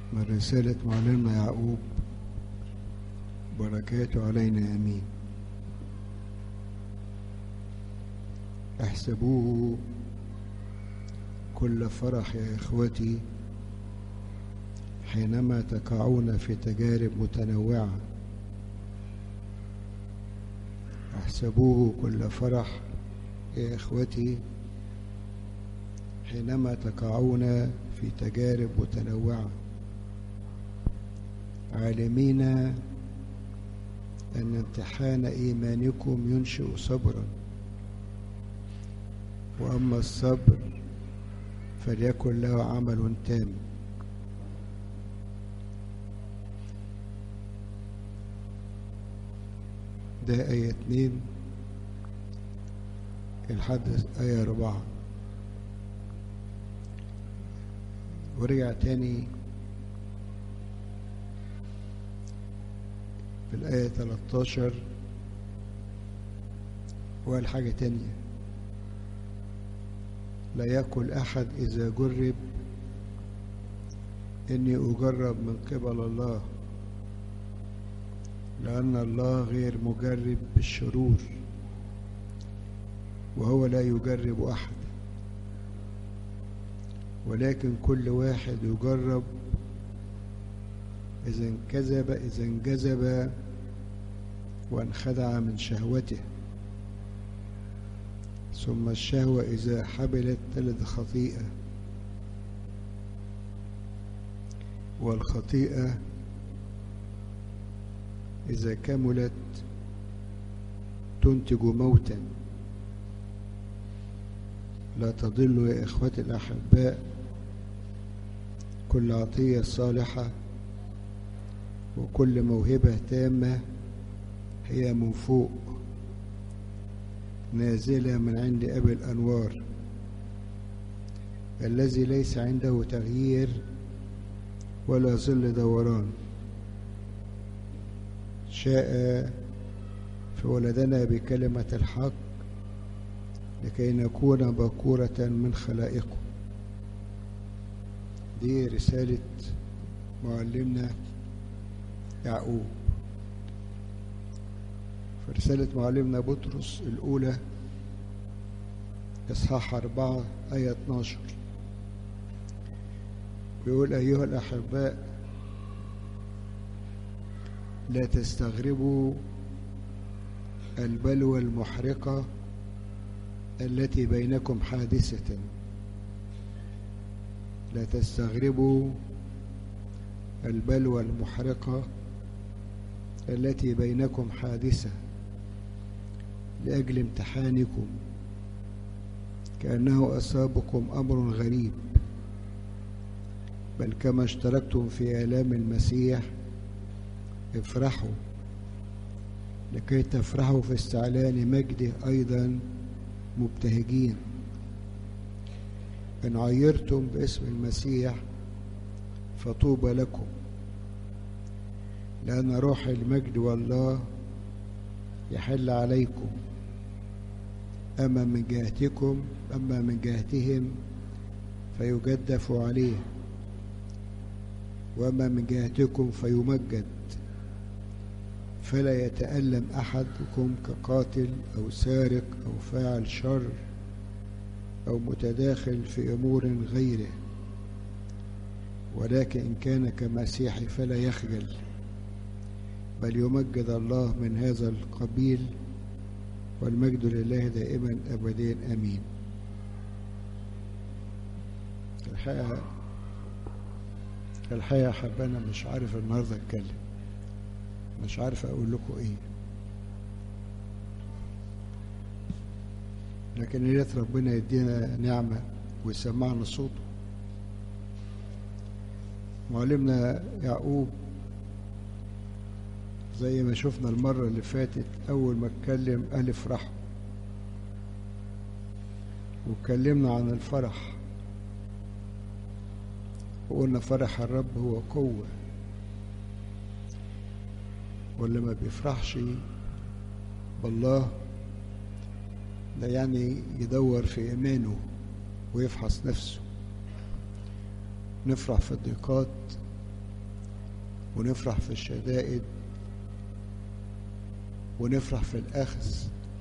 من رسالة معلمنا يعقوب بركاته علينا امين احسبوه كل فرح يا اخوتي حينما تقعون في تجارب متنوعه احسبوه كل فرح يا اخوتي حينما تقعون في تجارب متنوعه عالمين ان امتحان ايمانكم ينشئ صبرا واما الصبر فليكن له عمل تام ده آية اتنين الحدث آية أربعة ورجع تاني في الآية 13 وقال حاجة تانية لا يقل أحد إذا جرب إني أجرب من قبل الله لأن الله غير مجرب بالشرور وهو لا يجرب أحد ولكن كل واحد يجرب إذا انكذب إذا انجذب وانخدع من شهوته ثم الشهوة إذا حبلت تلد خطيئة والخطيئة إذا كملت تنتج موتا لا تضل يا إخوتي الأحباء كل عطية صالحة وكل موهبة تامة هي من فوق نازلة من عند أبي الأنوار الذي ليس عنده تغيير ولا ظل دوران شاء فولدنا بكلمة الحق لكي نكون بكورة من خلائقه دي رسالة معلمنا يعقوب في رسالة معلمنا بطرس الأولى إصحاح أربعة آية 12 بيقول أيها الأحباء لا تستغربوا البلوى المحرقة التي بينكم حادثة لا تستغربوا البلوى المحرقة التي بينكم حادثة لأجل امتحانكم كأنه أصابكم أمر غريب بل كما اشتركتم في آلام المسيح افرحوا لكي تفرحوا في استعلان مجده أيضا مبتهجين إن عيرتم باسم المسيح فطوبى لكم لأن روح المجد والله يحل عليكم أما من جهتكم أما من جهتهم فيجدف عليه وأما من جهتكم فيمجد فلا يتألم أحدكم كقاتل أو سارق أو فاعل شر أو متداخل في أمور غيره ولكن إن كان كمسيحي فلا يخجل بل يمجد الله من هذا القبيل والمجد لله دائما أبدين أمين الحقيقة الحقيقة حبانا مش عارف النهاردة أتكلم مش عارف أقول لكم إيه لكن يا ريت ربنا يدينا نعمة ويسمعنا صوته معلمنا يعقوب زي ما شفنا المرة اللي فاتت أول ما اتكلم قال افرحوا واتكلمنا عن الفرح وقلنا فرح الرب هو قوة واللي ما بيفرحش بالله ده يعني يدور في إيمانه ويفحص نفسه نفرح في الضيقات ونفرح في الشدائد ونفرح في الأخذ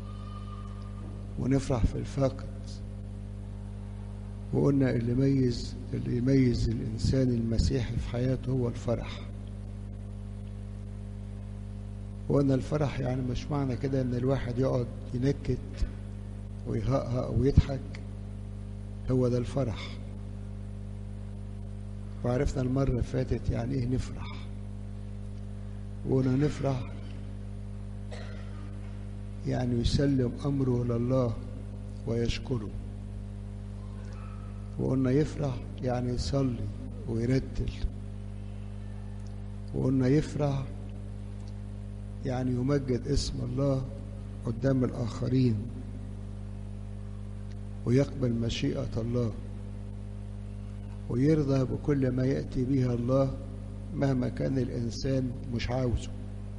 ونفرح في الفقد وقلنا اللي يميز اللي يميز الإنسان المسيحي في حياته هو الفرح وقلنا الفرح يعني مش معنى كده إن الواحد يقعد ينكت ويهقهق ويضحك هو ده الفرح وعرفنا المرة اللي فاتت يعني إيه نفرح وقلنا نفرح يعني يسلم أمره لله ويشكره وقلنا يفرح يعني يصلي ويرتل وقلنا يفرح يعني يمجد اسم الله قدام الآخرين ويقبل مشيئة الله ويرضى بكل ما يأتي به الله مهما كان الإنسان مش عاوزه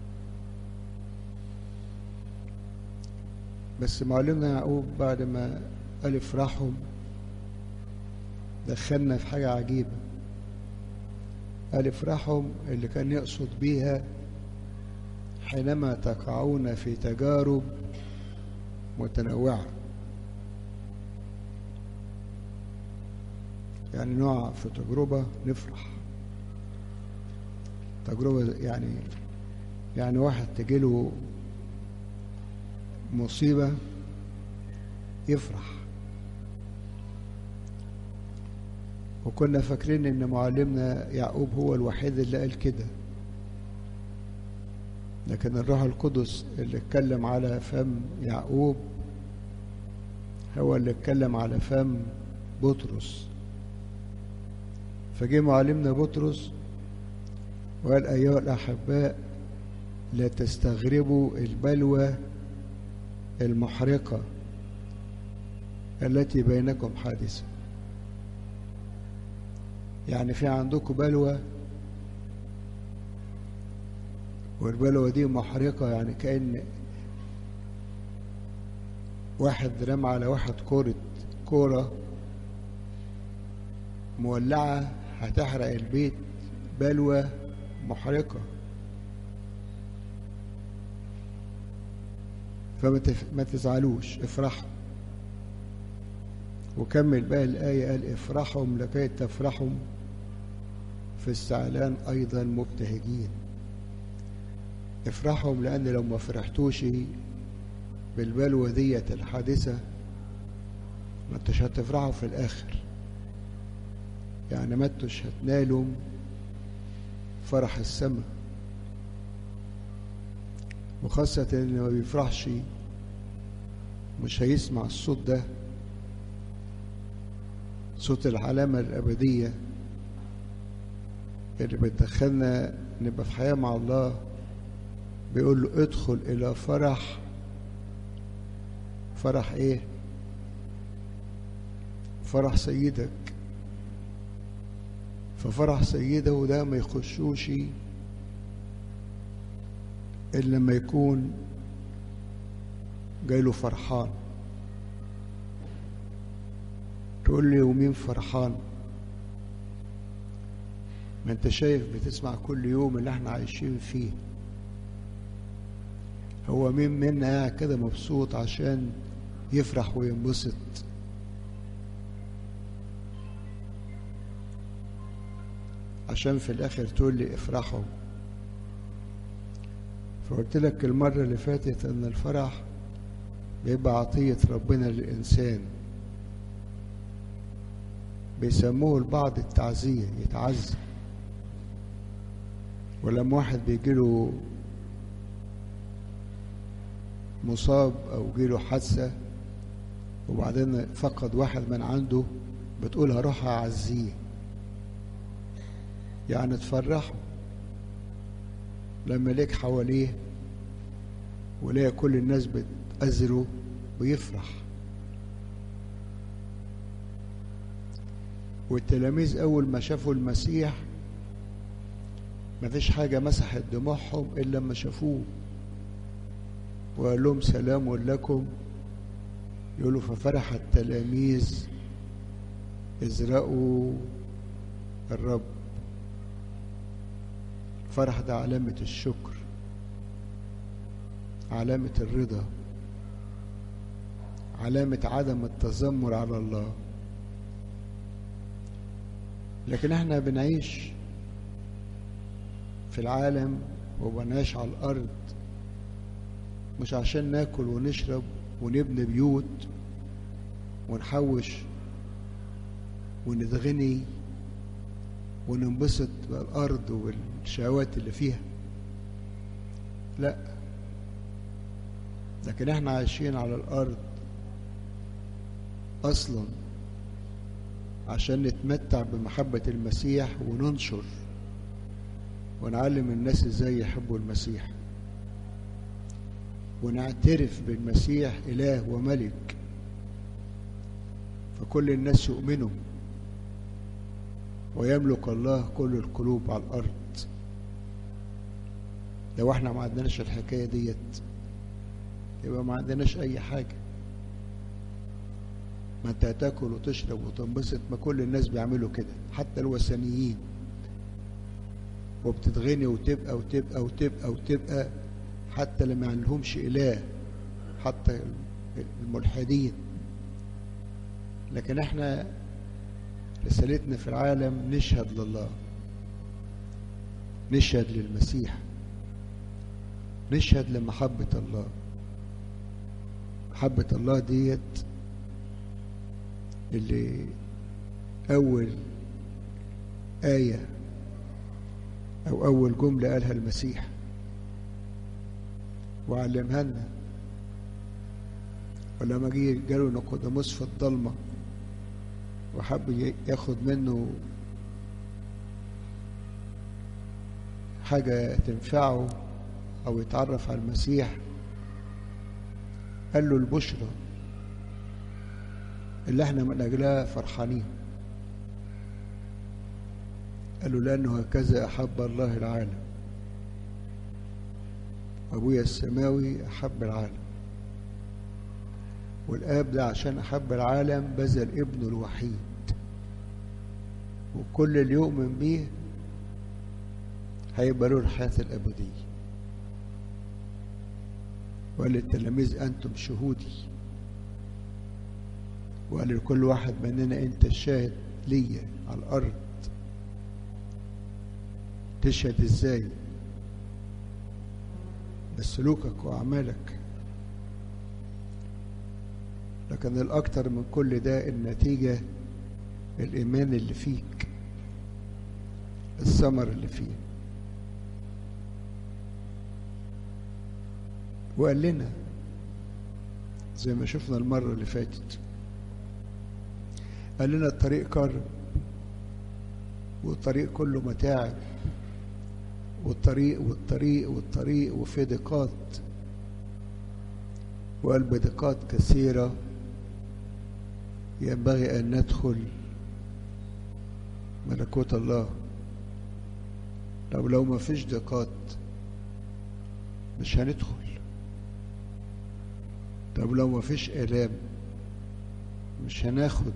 بس معلمنا يعقوب بعد ما قال افرحهم دخلنا في حاجة عجيبة قال افرحهم اللي كان يقصد بيها حينما تقعون في تجارب متنوعة يعني نقع في تجربة نفرح تجربة يعني يعني واحد تجيله مصيبة يفرح وكنا فاكرين ان معلمنا يعقوب هو الوحيد اللي قال كده لكن الروح القدس اللي اتكلم على فم يعقوب هو اللي اتكلم على فم بطرس فجه معلمنا بطرس وقال أيها الأحباء لا تستغربوا البلوى المحرقة التي بينكم حادثة يعني في عندكم بلوى والبلوى دي محرقة يعني كأن واحد رمى على واحد كورة كورة مولعة هتحرق البيت بلوى محرقة فما تزعلوش افرحوا وكمل بقى الآية قال افرحهم لكي تفرحوا في السعلان أيضا مبتهجين افرحهم لأن لو ما فرحتوش بالبلوى ديت الحادثة ما انتش هتفرحوا في الآخر يعني ما انتش هتنالوا فرح السماء وخاصة اللي ما بيفرحش مش هيسمع الصوت ده صوت العلامة الأبدية اللي بتدخلنا نبقى في حياة مع الله بيقول له ادخل إلى فرح فرح إيه؟ فرح سيدك ففرح سيده ده ما يخشوش إلا لما يكون جايله فرحان تقول لي ومين فرحان ما انت شايف بتسمع كل يوم اللي احنا عايشين فيه هو مين منا قاعد كده مبسوط عشان يفرح وينبسط عشان في الاخر تقول لي افرحوا فقلت لك المرة اللي فاتت ان الفرح بيبقى عطية ربنا للإنسان بيسموه البعض التعزية يتعزى ولما واحد بيجيله مصاب أو جيله حادثة وبعدين فقد واحد من عنده بتقول هروح أعزيه يعني تفرحه لما ليك حواليه ولاقي كل الناس بتأزره ويفرح والتلاميذ أول ما شافوا المسيح مفيش حاجة مسحت دموعهم إلا لما شافوه وقال لهم سلام لكم يقولوا ففرح التلاميذ إذ رأوا الرب الفرح ده علامة الشكر علامة الرضا علامة عدم التذمر على الله لكن احنا بنعيش في العالم وبنعيش على الأرض مش عشان ناكل ونشرب ونبني بيوت ونحوش ونتغني وننبسط بالأرض والشهوات اللي فيها لا لكن احنا عايشين على الأرض أصلا عشان نتمتع بمحبة المسيح وننشر ونعلم الناس ازاي يحبوا المسيح ونعترف بالمسيح إله وملك فكل الناس يؤمنوا ويملك الله كل القلوب على الأرض لو احنا ما عندناش الحكاية ديت يبقى ما عندناش أي حاجة ما انت هتاكل وتشرب وتنبسط ما كل الناس بيعملوا كده حتى الوثنيين وبتتغني وتبقى وتبقى وتبقى وتبقى حتى اللي ما عندهمش إله حتى الملحدين لكن احنا رسالتنا في العالم نشهد لله نشهد للمسيح نشهد لمحبة الله محبة الله ديت اللي أول آية أو أول جملة قالها المسيح وعلمها لنا ولما جه جاله نيقوديموس في الضلمة وحب ياخد منه حاجة تنفعه أو يتعرف على المسيح قال له البشرى اللي احنا من أجلها فرحانين قال له لأنه هكذا أحب الله العالم أبويا السماوي أحب العالم والآب ده عشان أحب العالم بذل ابنه الوحيد وكل اللي يؤمن بيه هيبقى له الحياة الأبدية وقال للتلاميذ أنتم شهودي وقال لكل واحد مننا أنت الشاهد ليا على الأرض تشهد إزاي بسلوكك وأعمالك لكن الأكتر من كل ده النتيجة الإيمان اللي فيك الثمر اللي فيه وقال لنا زي ما شفنا المرة اللي فاتت قال لنا الطريق قرب والطريق كله متاعب والطريق والطريق والطريق وفي ضيقات وقال بضيقات كثيرة ينبغي أن ندخل ملكوت الله طب لو ما فيش ضيقات مش هندخل طب لو ما فيش آلام مش هناخد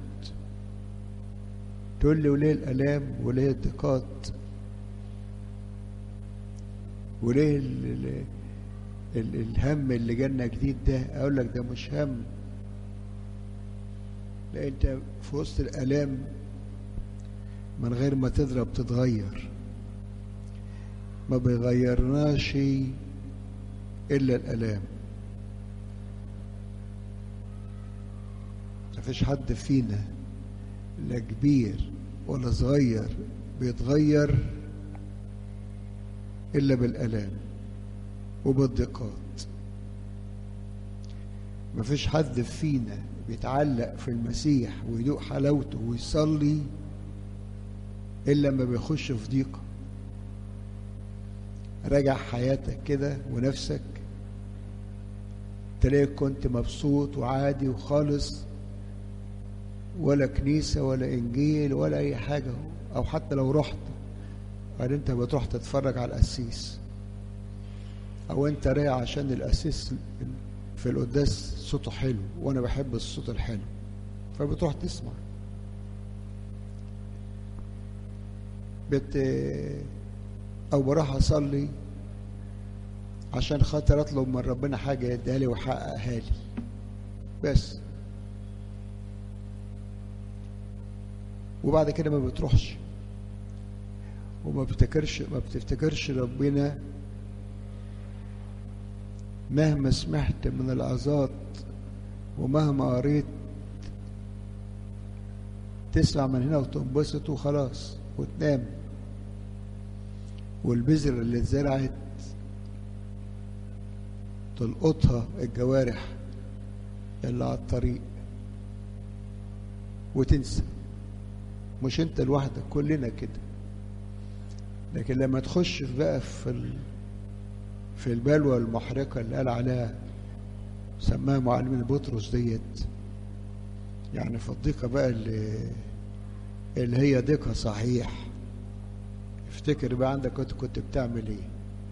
تقول لي وليه الآلام وليه الضيقات وليه ال ال ال الهم اللي جالنا جديد ده اقول لك ده مش هم لا انت في وسط الالام من غير ما تضرب تتغير ما بيغيرناش الا الالام مفيش حد فينا لا كبير ولا صغير بيتغير إلا بالآلام وبالضيقات مفيش حد فينا بيتعلق في المسيح ويدوق حلاوته ويصلي إلا ما بيخش في ضيقة راجع حياتك كده ونفسك تلاقيك كنت مبسوط وعادي وخالص ولا كنيسة ولا إنجيل ولا أي حاجة أو حتى لو رحت بعدين انت بتروح تتفرج على القسيس او انت رايح عشان القسيس في القداس صوته حلو وانا بحب الصوت الحلو فبتروح تسمع بت او بروح اصلي عشان خاطر اطلب من ربنا حاجه يديها لي ويحققها لي بس وبعد كده ما بتروحش وما بتفتكرش ما بتفتكرش ربنا مهما سمعت من العظات ومهما قريت تسمع من هنا وتنبسط وخلاص وتنام والبذر اللي اتزرعت تلقطها الجوارح اللي على الطريق وتنسى مش انت لوحدك كلنا كده لكن لما تخش بقى في ال... في البلوى المحرقه اللي قال عليها سماها معلمين بطرس ديت يعني في الضيقه بقى اللي اللي هي ضيقه صحيح افتكر بقى عندك كنت كنت بتعمل ايه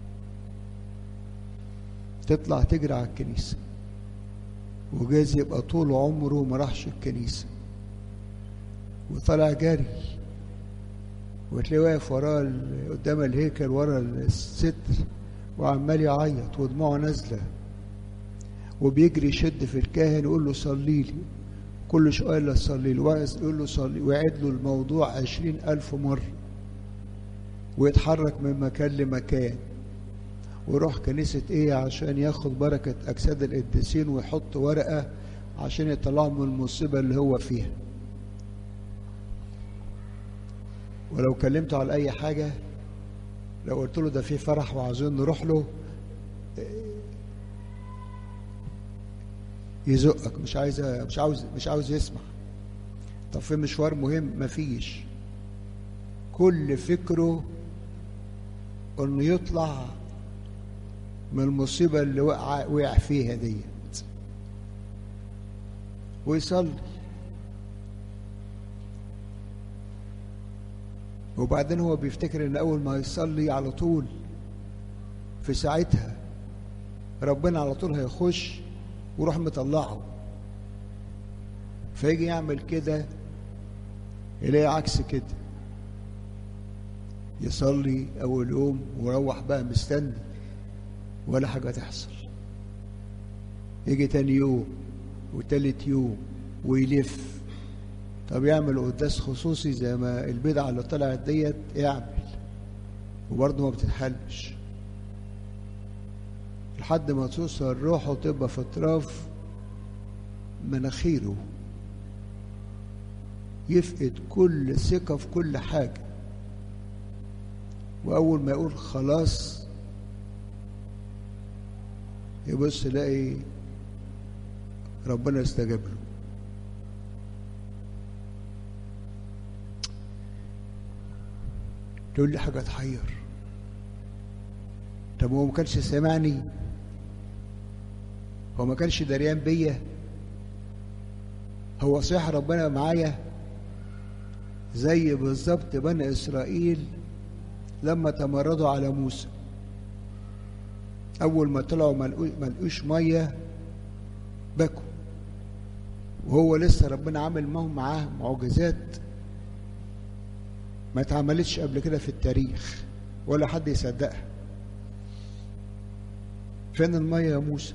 تطلع تجري على الكنيسه وجايز يبقى طول عمره ما راحش الكنيسه وطلع جري وتلاقيه واقف وراه قدام الهيكل ورا الستر وعمال يعيط ودموعه نازله وبيجري يشد في الكاهن يقول له صلي لي كل شويه لا صلي له يقول له صلي ويعيد له الموضوع عشرين ألف مرة ويتحرك من مكان لمكان ويروح كنيسة إيه عشان ياخد بركة أجساد القديسين ويحط ورقة عشان يطلعه من المصيبة اللي هو فيها ولو كلمته على أي حاجة لو قلت له ده في فرح وعاوزين نروح له يزقك مش عايز مش عاوز مش عاوز يسمع طب في مشوار مهم مفيش كل فكره انه يطلع من المصيبة اللي وقع وقع فيها ديت ويصلي وبعدين هو بيفتكر ان اول ما يصلي على طول في ساعتها ربنا على طول هيخش ويروح مطلعه فيجي يعمل كده يلاقي عكس كده يصلي اول يوم ويروح بقى مستني ولا حاجه تحصل يجي تاني يوم وتالت يوم ويلف طب يعمل قداس خصوصي زي ما البدعه اللي طلعت ديت يعمل وبرضه ما بتتحلش لحد ما توصل روحه تبقى في اطراف مناخيره يفقد كل ثقة في كل حاجة وأول ما يقول خلاص يبص يلاقي ربنا استجاب له تقول لي حاجة تحير طب هو ما كانش سامعني هو ما كانش دريان بيا هو صحيح ربنا معايا زي بالظبط بني اسرائيل لما تمردوا على موسى اول ما طلعوا ما لقوش ميه بكوا وهو لسه ربنا عامل معهم معاه معجزات ما اتعملتش قبل كده في التاريخ ولا حد يصدقها فين الميه يا موسى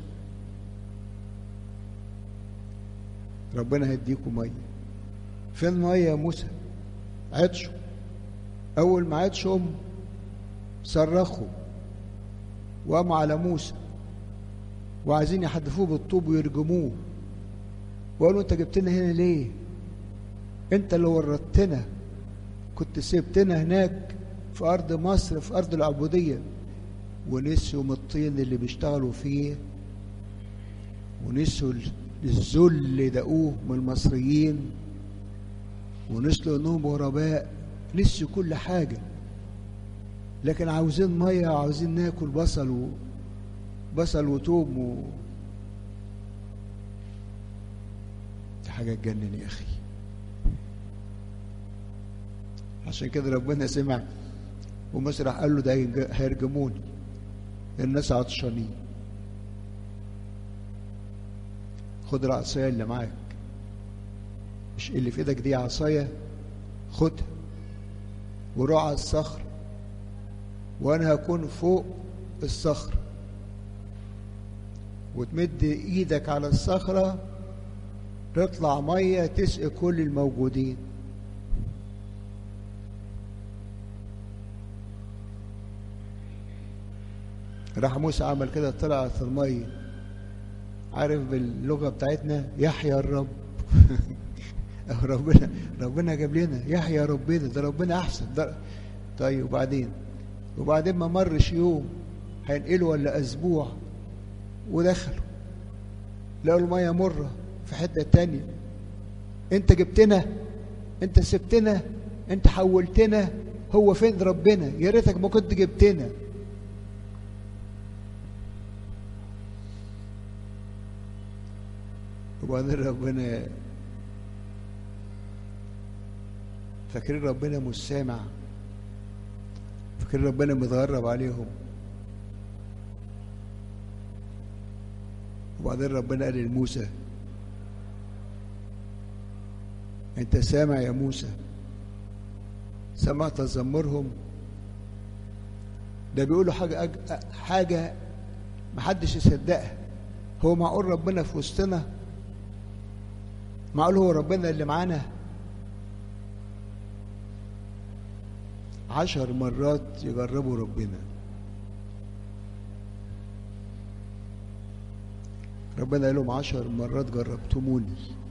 ربنا هيديكم ميه فين الميه يا موسى عطشوا اول ما عطشوا صرخوا وقاموا على موسى وعايزين يحدفوه بالطوب ويرجموه وقالوا انت جبتنا هنا ليه انت اللي ورطتنا كنت سبتنا هناك في ارض مصر في ارض العبوديه ونسيوا من الطين اللي بيشتغلوا فيه ونسيوا الذل اللي دقوه من المصريين ونسلوا انهم غرباء نسيوا كل حاجة لكن عاوزين مية وعاوزين ناكل بصل و بصل وتوم و دي حاجة تجنن يا أخي عشان كده ربنا سمع ومسرح قال له ده هيرجموني الناس عطشانين خد العصاية اللي معاك مش اللي في ايدك دي عصاية خدها وروح على الصخر وانا هكون فوق الصخر وتمد ايدك على الصخرة تطلع مية تسقي كل الموجودين راح موسى عمل كده طلع في المية عارف باللغة بتاعتنا يحيى الرب ربنا ربنا جاب لنا يحيى ربنا ده ربنا احسن ده طيب وبعدين وبعدين ما مرش يوم هينقلوا ولا اسبوع ودخلوا لقوا الميه مره في حته تانية انت جبتنا انت سبتنا انت حولتنا هو فين ربنا يا ريتك ما كنت جبتنا وبعدين ربنا فاكرين ربنا مش سامع فاكرين ربنا متغرب عليهم وبعدين ربنا قال لموسى انت سامع يا موسى سمع تذمرهم ده بيقولوا حاجة أج... حاجة محدش يصدقها هو معقول ربنا في وسطنا معقول هو ربنا اللي معانا عشر مرات يجربوا ربنا ربنا قال لهم عشر مرات جربتموني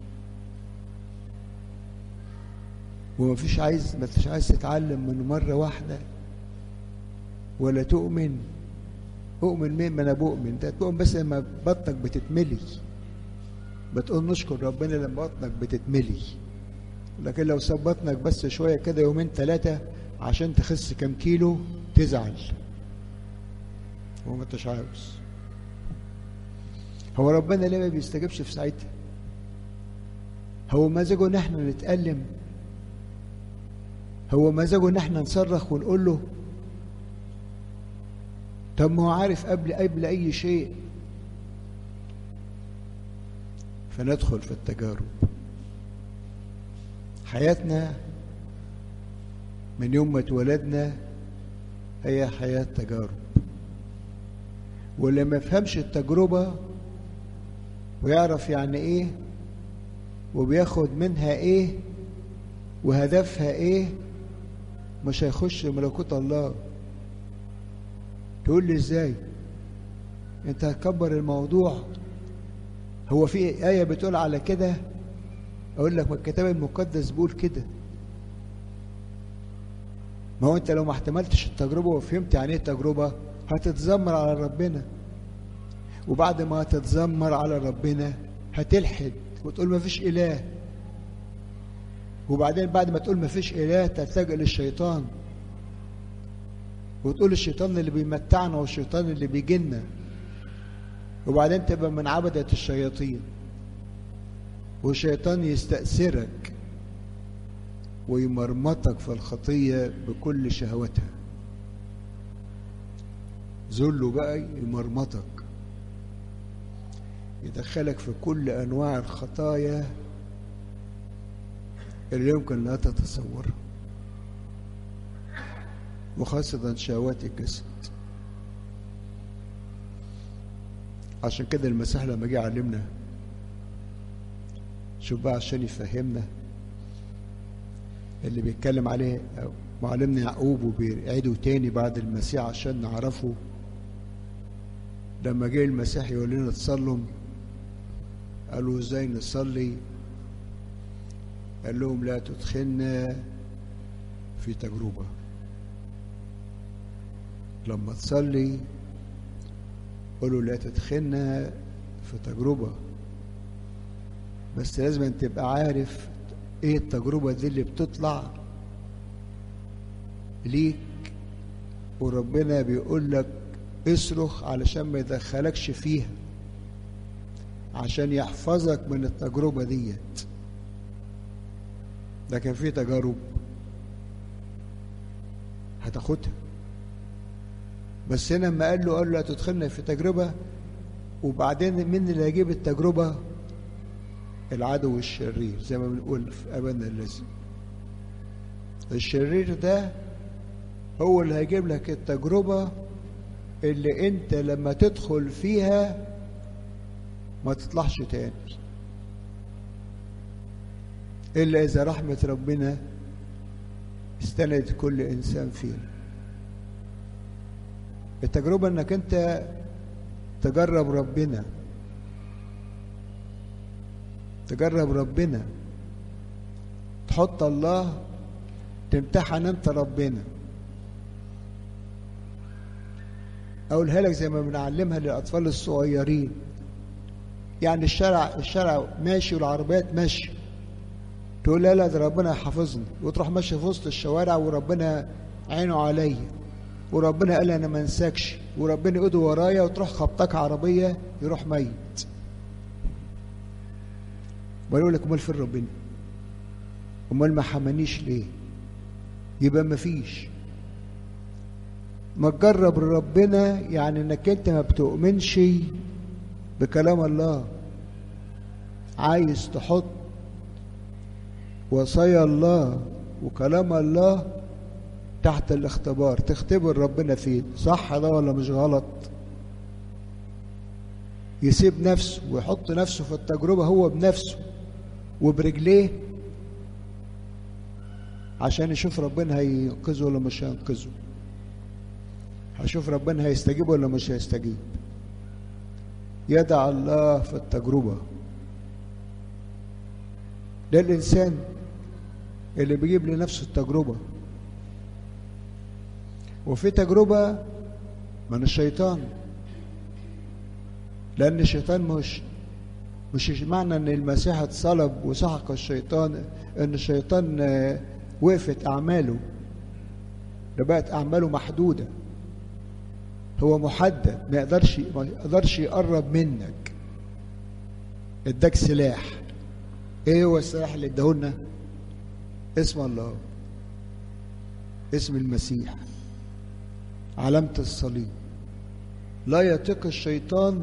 وما فيش عايز ما فيش عايز تتعلم من مرة واحدة ولا تؤمن أؤمن مين ما أنا بؤمن أنت تؤمن بس لما بطنك بتتملي بتقول نشكر ربنا لما بطنك بتتملي لكن لو ساب بطنك بس شوية كده يومين ثلاثة عشان تخس كام كيلو تزعل وما انتش عاوز هو ربنا ليه ما بيستجيبش في ساعتها هو مزاجه ان احنا نتألم هو مزاجه ان احنا نصرخ ونقول له طب ما هو عارف قبل قبل اي شيء فندخل في التجارب حياتنا من يوم ما اتولدنا هي حياة تجارب واللي ما يفهمش التجربة ويعرف يعني ايه وبياخد منها ايه وهدفها ايه مش هيخش ملكوت الله تقول لي ازاي انت هتكبر الموضوع هو في آية بتقول على كده أقول لك ما الكتاب المقدس بيقول كده ما هو أنت لو ما احتملتش التجربة وفهمت يعني إيه تجربة هتتذمر على ربنا وبعد ما هتتذمر على ربنا هتلحد وتقول ما فيش إله وبعدين بعد ما تقول ما فيش إله تلتجئ للشيطان وتقول الشيطان اللي بيمتعنا والشيطان اللي بيجينا وبعدين تبقى من عبدة الشياطين والشيطان يستأثرك ويمرمطك في الخطية بكل شهوتها ذله بقى يمرمطك يدخلك في كل أنواع الخطايا اللي يمكن لا تتصورها وخاصة شهوات الجسد عشان كده المسيح لما جه علمنا شوف بقى عشان يفهمنا اللي بيتكلم عليه معلمنا يعقوب وبيعيده تاني بعد المسيح عشان نعرفه لما جه المسيح يقول لنا تصلوا قالوا ازاي نصلي قال لهم لا تدخلنا في تجربة لما تصلي قولوا لا تدخلنا في تجربة بس لازم تبقى عارف ايه التجربة دي اللي بتطلع ليك وربنا بيقول لك اصرخ علشان ما يدخلكش فيها عشان يحفظك من التجربة ديت لكن في تجارب هتاخدها بس هنا لما قال له قال له لا تدخلنا في تجربة وبعدين مين اللي هيجيب التجربة العدو الشرير زي ما بنقول في أبانا الذي الشرير ده هو اللي هيجيب لك التجربة اللي انت لما تدخل فيها ما تطلعش تاني إلا إذا رحمة ربنا استند كل إنسان فينا التجربة إنك أنت تجرب ربنا تجرب ربنا تحط الله تمتحن أنت ربنا أقولها لك زي ما بنعلمها للأطفال الصغيرين يعني الشارع الشارع ماشي والعربيات ماشيه تقول لا لا ده ربنا يحافظني وتروح ماشي في وسط الشوارع وربنا عينه عليا وربنا قال انا ما انساكش وربنا ايده ورايا وتروح خبطك عربيه يروح ميت بقول لك امال فين ربنا امال ما حمانيش ليه يبقى ما فيش ما تجرب ربنا يعني انك انت ما بتؤمنش بكلام الله عايز تحط وصايا الله وكلام الله تحت الاختبار تختبر ربنا فين صح ده ولا مش غلط يسيب نفسه ويحط نفسه في التجربة هو بنفسه وبرجليه عشان يشوف ربنا هينقذه ولا مش هينقذه هشوف ربنا هيستجيب ولا مش هيستجيب يدع الله في التجربة ده الإنسان اللي بيجيب لنفسه التجربة وفي تجربة من الشيطان لأن الشيطان مش مش معنى أن المسيح اتصلب وسحق الشيطان أن الشيطان وقفت أعماله ده بقت أعماله محدودة هو محدد ما يقدرش ما يقدرش يقرب منك اداك سلاح ايه هو السلاح اللي اداهولنا اسم الله اسم المسيح علامة الصليب لا يطيق الشيطان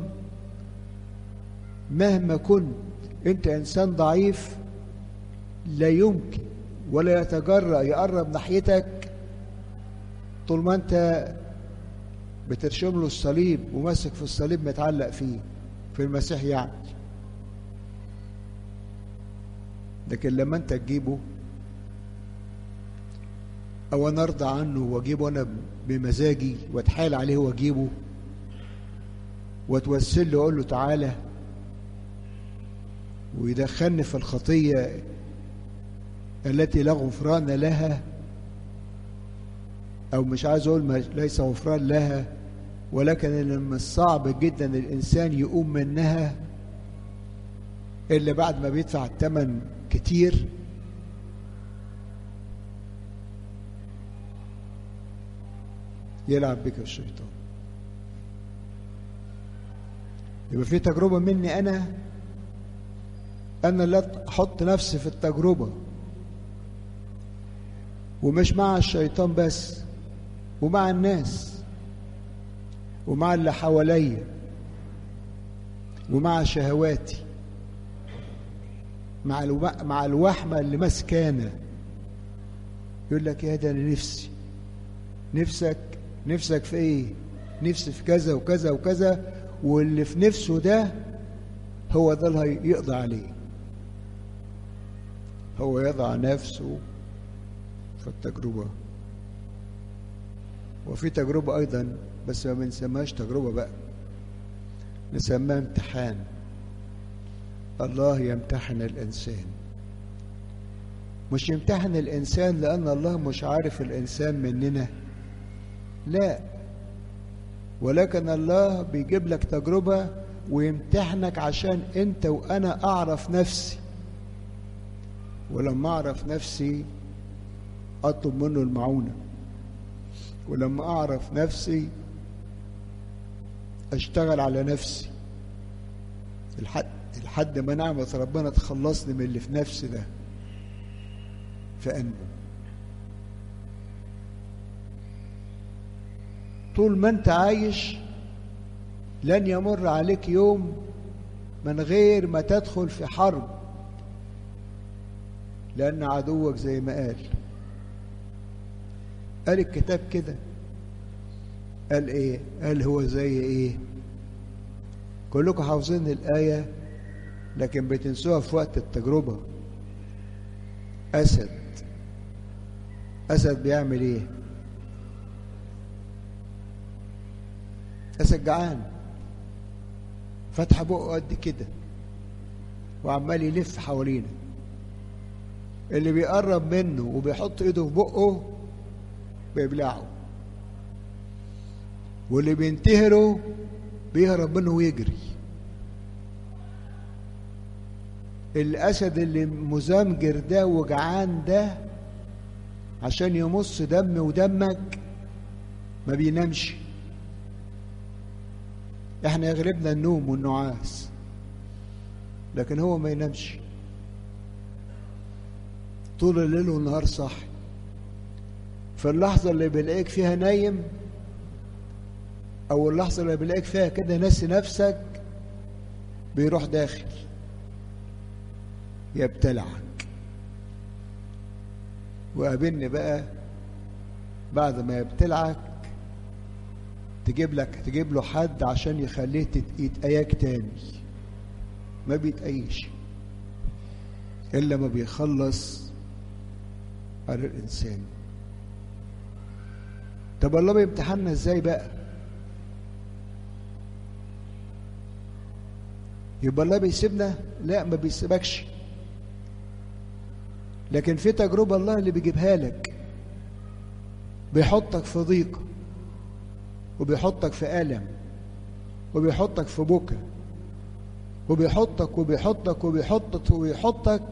مهما كنت انت انسان ضعيف لا يمكن ولا يتجرأ يقرب ناحيتك طول ما انت بترشم له الصليب وماسك في الصليب متعلق فيه في المسيح يعني لكن لما انت تجيبه او انا ارضى عنه واجيبه انا بمزاجي واتحايل عليه واجيبه واتوسل له اقول له تعالى ويدخلني في الخطيه التي لا غفران لها او مش عايز اقول ليس غفران لها ولكن من الصعب جدا الانسان يقوم منها الا بعد ما بيدفع الثمن كتير يلعب بك الشيطان يبقى في تجربة مني أنا أنا لا أحط نفسي في التجربة ومش مع الشيطان بس ومع الناس ومع اللي حواليا ومع شهواتي مع مع الوحمة اللي مسكانة يقول لك يا ده أنا نفسي نفسك نفسك في ايه نفسي في كذا وكذا وكذا واللي في نفسه ده هو ده اللي يقضى عليه هو يضع نفسه في التجربة وفي تجربة أيضا بس ما بنسميهاش تجربة بقى نسميها امتحان الله يمتحن الإنسان مش يمتحن الإنسان لأن الله مش عارف الإنسان مننا لا ولكن الله بيجيب لك تجربة ويمتحنك عشان انت وانا اعرف نفسي ولما اعرف نفسي اطلب منه المعونة ولما اعرف نفسي اشتغل على نفسي لحد لحد ما نعمة ربنا تخلصني من اللي في نفسي ده فأنمو طول ما انت عايش لن يمر عليك يوم من غير ما تدخل في حرب لأن عدوك زي ما قال قال الكتاب كده قال ايه قال هو زي ايه كلكم حافظين الآية لكن بتنسوها في وقت التجربة أسد أسد بيعمل إيه؟ أسد جعان فتح بقه قد كده وعمال يلف حوالينا اللي بيقرب منه وبيحط ايده في بقه بيبلعه واللي بينتهره بيهرب منه ويجري الاسد اللي مزمجر ده وجعان ده عشان يمص دم ودمك ما بينامش احنا يغلبنا النوم والنعاس لكن هو ما ينامش طول الليل والنهار صاحي في اللحظة اللي بيلاقيك فيها نايم أو اللحظة اللي بيلاقيك فيها كده ناسي نفسك بيروح داخل يبتلعك وقابلني بقى بعد ما يبتلعك تجيب لك تجيب له حد عشان يخليه يتأياك تاني ما بيتأيش إلا ما بيخلص على الإنسان طب الله بيمتحنا ازاي بقى يبقى الله بيسيبنا لا ما بيسيبكش لكن في تجربة الله اللي بيجيبها لك بيحطك في ضيق وبيحطك في ألم وبيحطك في بكى وبيحطك وبيحطك وبيحطك وبيحطك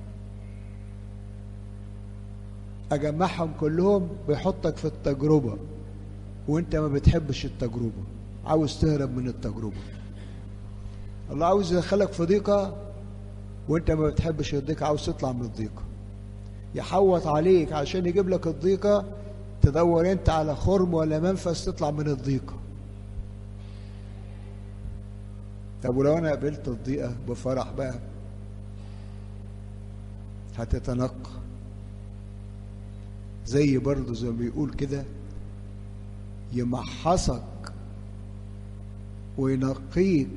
أجمعهم كلهم بيحطك في التجربة وانت ما بتحبش التجربة عاوز تهرب من التجربة الله عاوز يدخلك في ضيقة وانت ما بتحبش الضيقة عاوز تطلع من الضيقة يحوط عليك عشان يجيب لك الضيقة تدور انت على خرم ولا منفذ تطلع من الضيقة طب ولو انا قبلت الضيقة بفرح بقى هتتنقى زي برضه زي ما بيقول كده يمحصك وينقيك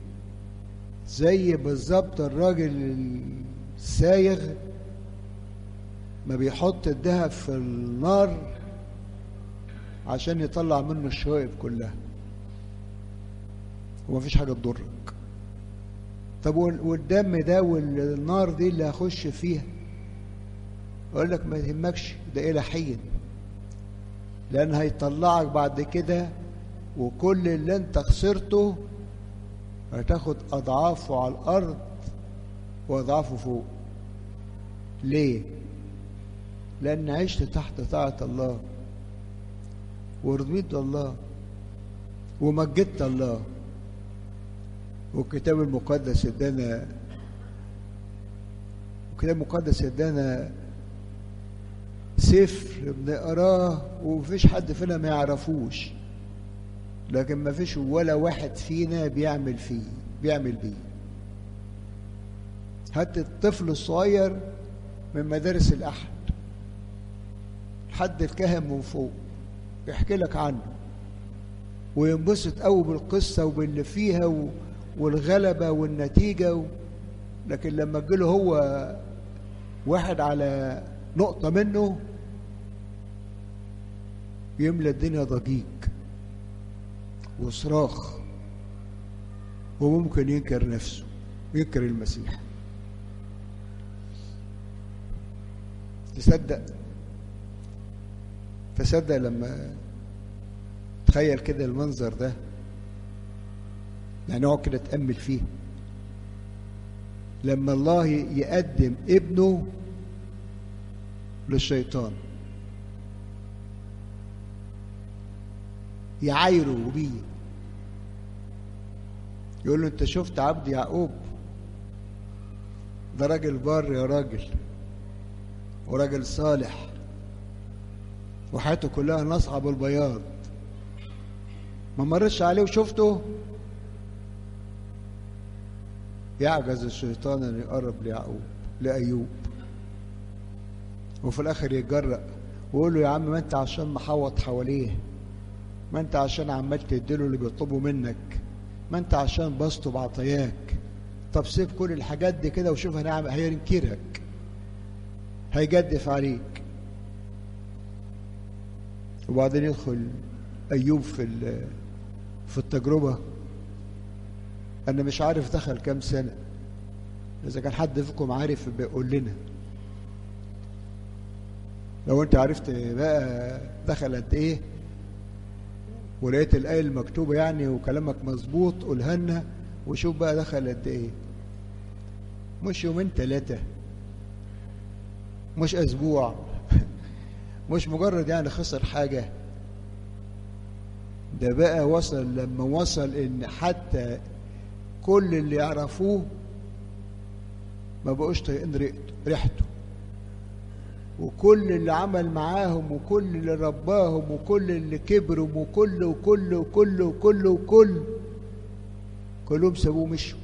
زي بالظبط الراجل السايغ ما بيحط الذهب في النار عشان يطلع منه الشوائب كلها ومفيش حاجة تضرك طب والدم ده والنار دي اللي هخش فيها اقول لك ما يهمكش ده الى حين لان هيطلعك بعد كده وكل اللي انت خسرته هتاخد اضعافه على الارض واضعافه فوق ليه لان عشت تحت طاعه الله ورضيت الله ومجدت الله والكتاب المقدس ادانا الكتاب المقدس ادانا سفر بنقراه ومفيش حد فينا ما يعرفوش لكن ما فيش ولا واحد فينا بيعمل فيه بيعمل بيه هات الطفل الصغير من مدارس الأحد لحد الكاهن من فوق يحكي لك عنه وينبسط قوي بالقصة وباللي فيها و... والغلبة والنتيجة و... لكن لما تجيله هو واحد على نقطة منه يملى الدنيا ضجيج وصراخ وممكن ينكر نفسه ينكر المسيح تصدق تصدق لما تخيل كده المنظر ده يعني اقعد كده تأمل فيه لما الله يقدم ابنه للشيطان يعايره بيه يقول له انت شفت عبد يعقوب ده راجل بار يا راجل وراجل صالح وحياته كلها نصعة بالبياض ما مرتش عليه وشفته يعجز الشيطان ان يقرب ليعقوب لايوب وفي الاخر يتجرأ وقول له يا عم ما انت عشان محوط حواليه ما انت عشان عمال تديله اللي بيطلبه منك ما انت عشان بسطه بعطياك طب سيب كل الحاجات دي كده وشوف هنعمل هينكرك هيجدف عليك وبعدين يدخل ايوب في في التجربه انا مش عارف دخل كام سنه اذا كان حد فيكم عارف بيقول لنا لو انت عرفت بقى دخل قد ايه ولقيت الايه المكتوبه يعني وكلامك مظبوط قولها لنا وشوف بقى دخل قد ايه مش يومين ثلاثه مش اسبوع مش مجرد يعني خسر حاجه ده بقى وصل لما وصل ان حتى كل اللي يعرفوه ما بقوش طايقين ريحته وكل اللي عمل معاهم وكل اللي رباهم وكل اللي كبرهم وكل وكل وكل وكل وكل كلهم سابوه مشوا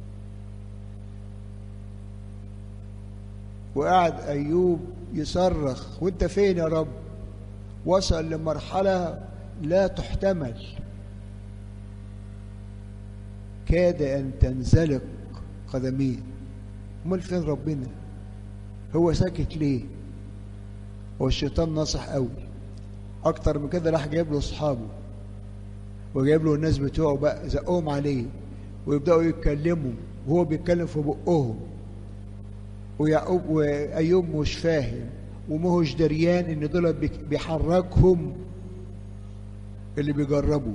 وقعد ايوب يصرخ وانت فين يا رب وصل لمرحله لا تحتمل كاد ان تنزلق قدميه امال فين ربنا هو ساكت ليه هو الشيطان ناصح قوي اكتر من كده راح جايب له اصحابه وجايب له الناس بتوعه بقى زقهم عليه ويبداوا يتكلموا وهو بيتكلم في بقهم ويعقوب وايوب مش فاهم ومهوش دريان ان دول بيحركهم اللي بيجربوا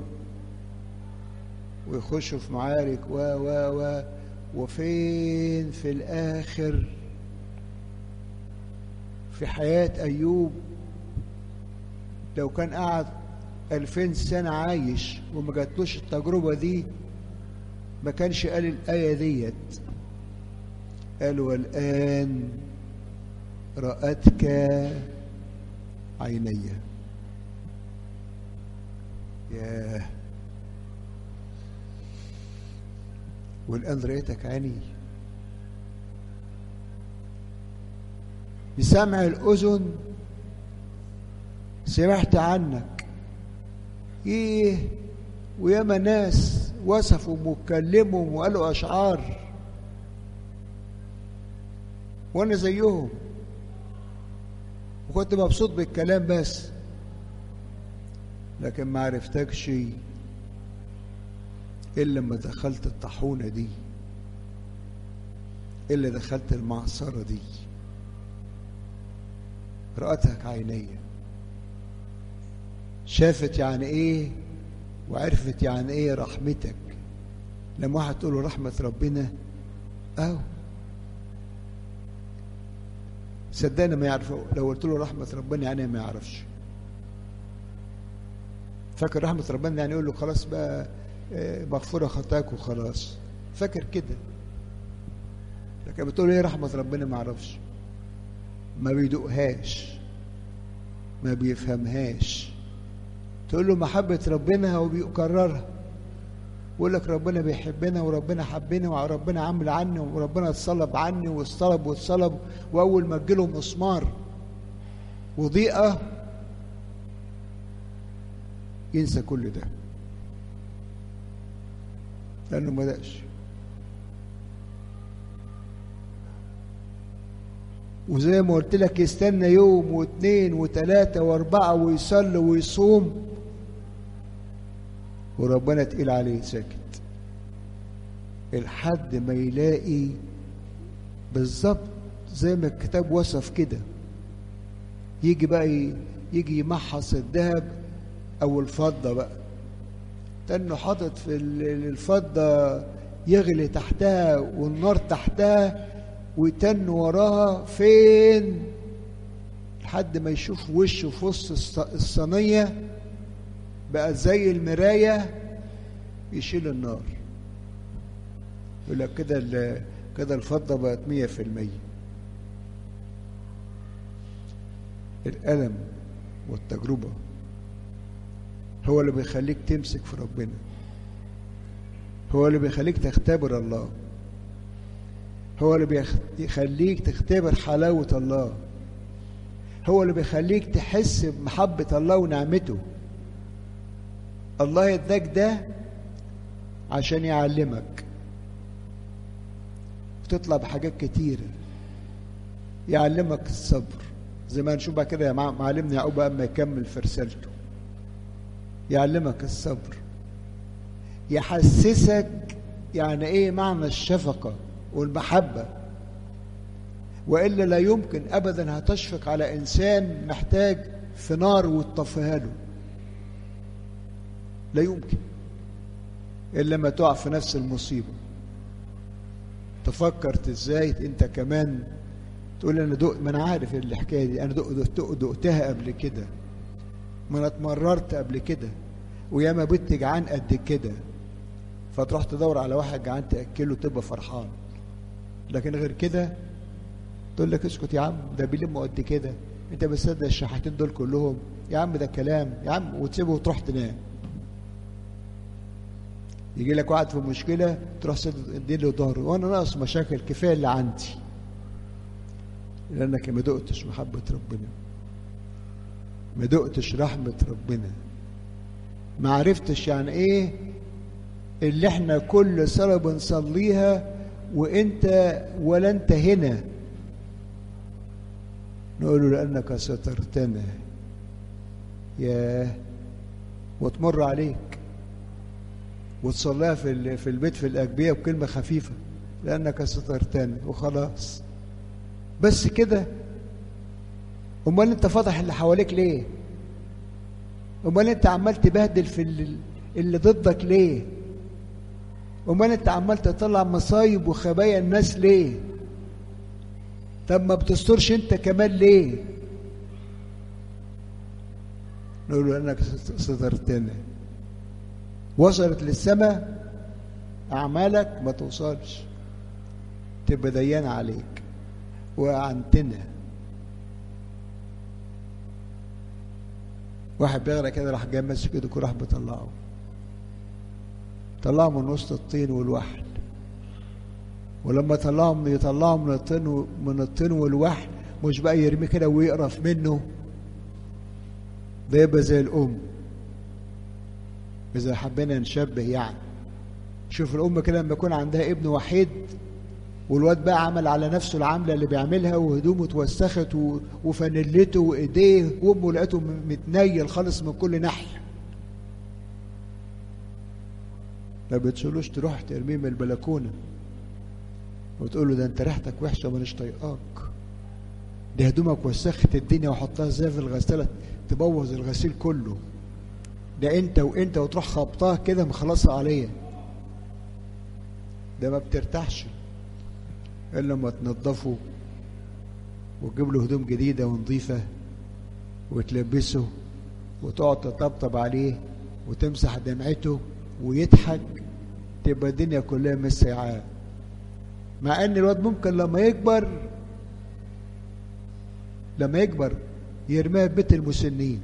ويخشوا في معارك و و و وفين في الاخر في حياة أيوب لو كان قعد ألفين سنة عايش وما جاتلوش التجربة دي ما كانش قال الآية ديت قال والآن رأتك عيني ياه والآن رأيتك عيني بسمع الأذن سمعت عنك إيه وياما ناس وصفوا واتكلموا وقالوا أشعار وأنا زيهم وكنت مبسوط بالكلام بس لكن ما عرفتكش إلا لما دخلت الطاحونة دي إلا دخلت المعصرة دي رأتك عيني شافت يعني ايه وعرفت يعني ايه رحمتك لما واحد تقول له رحمة ربنا اهو صدقني ما يعرف لو قلت له رحمة ربنا يعني ما يعرفش فاكر رحمة ربنا يعني يقول له خلاص بقى مغفورة خطاك وخلاص فاكر كده لكن بتقول ايه رحمة ربنا ما يعرفش ما بيدوقهاش ما بيفهمهاش تقول له محبة ربنا هو بيكررها يقول لك ربنا بيحبنا وربنا حبنا وربنا عمل عني وربنا اتصلب عني واتصلب واتصلب واول ما تجيله مسمار وضيقه ينسى كل ده لانه ما دقش وزي ما قلت لك يستنى يوم واثنين وثلاثة واربعة ويصلي ويصوم وربنا تقيل عليه ساكت الحد ما يلاقي بالظبط زي ما الكتاب وصف كده يجي بقى يجي يمحص الذهب او الفضة بقى تنه حاطط في الفضة يغلي تحتها والنار تحتها ويتن وراها فين لحد ما يشوف وشه في وسط الصينية بقى زي المراية يشيل النار يقول لك كده كده الفضة بقت مية في المية الألم والتجربة هو اللي بيخليك تمسك في ربنا هو اللي بيخليك تختبر الله هو اللي بيخليك تختبر حلاوة الله هو اللي بيخليك تحس بمحبة الله ونعمته الله اداك ده عشان يعلمك وتطلع بحاجات كتيرة يعلمك الصبر زي ما نشوف بقى كده معلمنا يعقوب اما يكمل في رسالته يعلمك الصبر يحسسك يعني ايه معنى الشفقة والمحبة وإلا لا يمكن أبدا هتشفق على إنسان محتاج في نار وتطفيها له لا يمكن إلا لما تقع في نفس المصيبة تفكرت إزاي أنت كمان تقول أنا دق ما أنا عارف الحكاية دي أنا دق دق دقتها قبل كده ما أنا اتمررت قبل كده وياما بنت جعان قد كده فتروح تدور على واحد جعان تأكله تبقى فرحان لكن غير كده تقول لك اسكت يا عم ده بيلموا قد كده انت بتصدق الشحاتين دول كلهم يا عم ده كلام يا عم وتسيبه وتروح تنام يجي لك واحد في مشكلة تروح تدي له ظهره وانا ناقص مشاكل كفاية اللي عندي لانك ما دقتش محبة ربنا ما دقتش رحمة ربنا ما عرفتش يعني ايه اللي احنا كل صلاة بنصليها وانت ولا انت هنا نقول له لأنك سترتنا ياه وتمر عليك وتصليها في في البيت في الأجبية بكلمة خفيفة لأنك سترتنا وخلاص بس كده أمال أنت فاضح اللي حواليك ليه؟ أمال أنت عمال تبهدل في اللي, اللي ضدك ليه؟ أمال أنت عمال تطلع مصايب وخبايا الناس ليه؟ طب ما بتسترش انت كمان ليه نقول له انك سترتنا وصلت للسماء اعمالك ما توصلش تبقى ديان عليك وعنتنا واحد بيغرق كده راح جاي ماسك ايده راح بيطلعه طلعه من وسط الطين والوحل ولما طلعهم يطلعهم من الطين من الطين والوحل مش بقى يرميه كده ويقرف منه ده يبقى زي الام اذا حبينا نشبه يعني شوف الام كده لما يكون عندها ابن وحيد والواد بقى عمل على نفسه العمله اللي بيعملها وهدومه اتوسخت وفانيلته وايديه وامه لقيته متنيل خالص من كل ناحيه ما بتشيلوش تروح ترميه من البلكونه وتقول له ده انت ريحتك وحشه ومانيش طايقاك دي هدومك وسخت الدنيا وحطها ازاي في الغساله تبوظ الغسيل كله ده انت وانت وتروح خبطها كده مخلصها عليا ده ما بترتاحش الا لما تنضفه وتجيب له هدوم جديده ونظيفه وتلبسه وتقعد تطبطب عليه وتمسح دمعته ويضحك تبقى الدنيا كلها مسيعاه مع ان الواد ممكن لما يكبر لما يكبر يرميها في بيت المسنين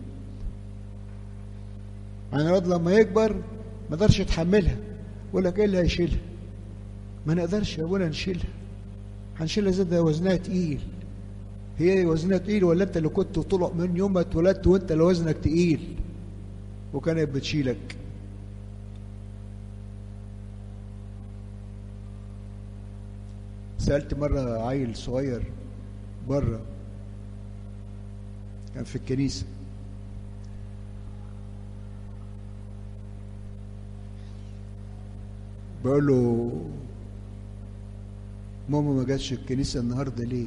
يعني الواد لما يكبر ما يقدرش يتحملها يقول لك ايه اللي هيشيلها ما نقدرش يا ابونا نشيلها هنشيلها زي ده وزنها تقيل هي وزنها تقيل ولا انت اللي كنت طلع من يوم ما اتولدت وانت اللي وزنك تقيل وكانت بتشيلك سألت مرة عيل صغير بره كان في الكنيسة بقول له ماما ما جاتش الكنيسة النهاردة ليه؟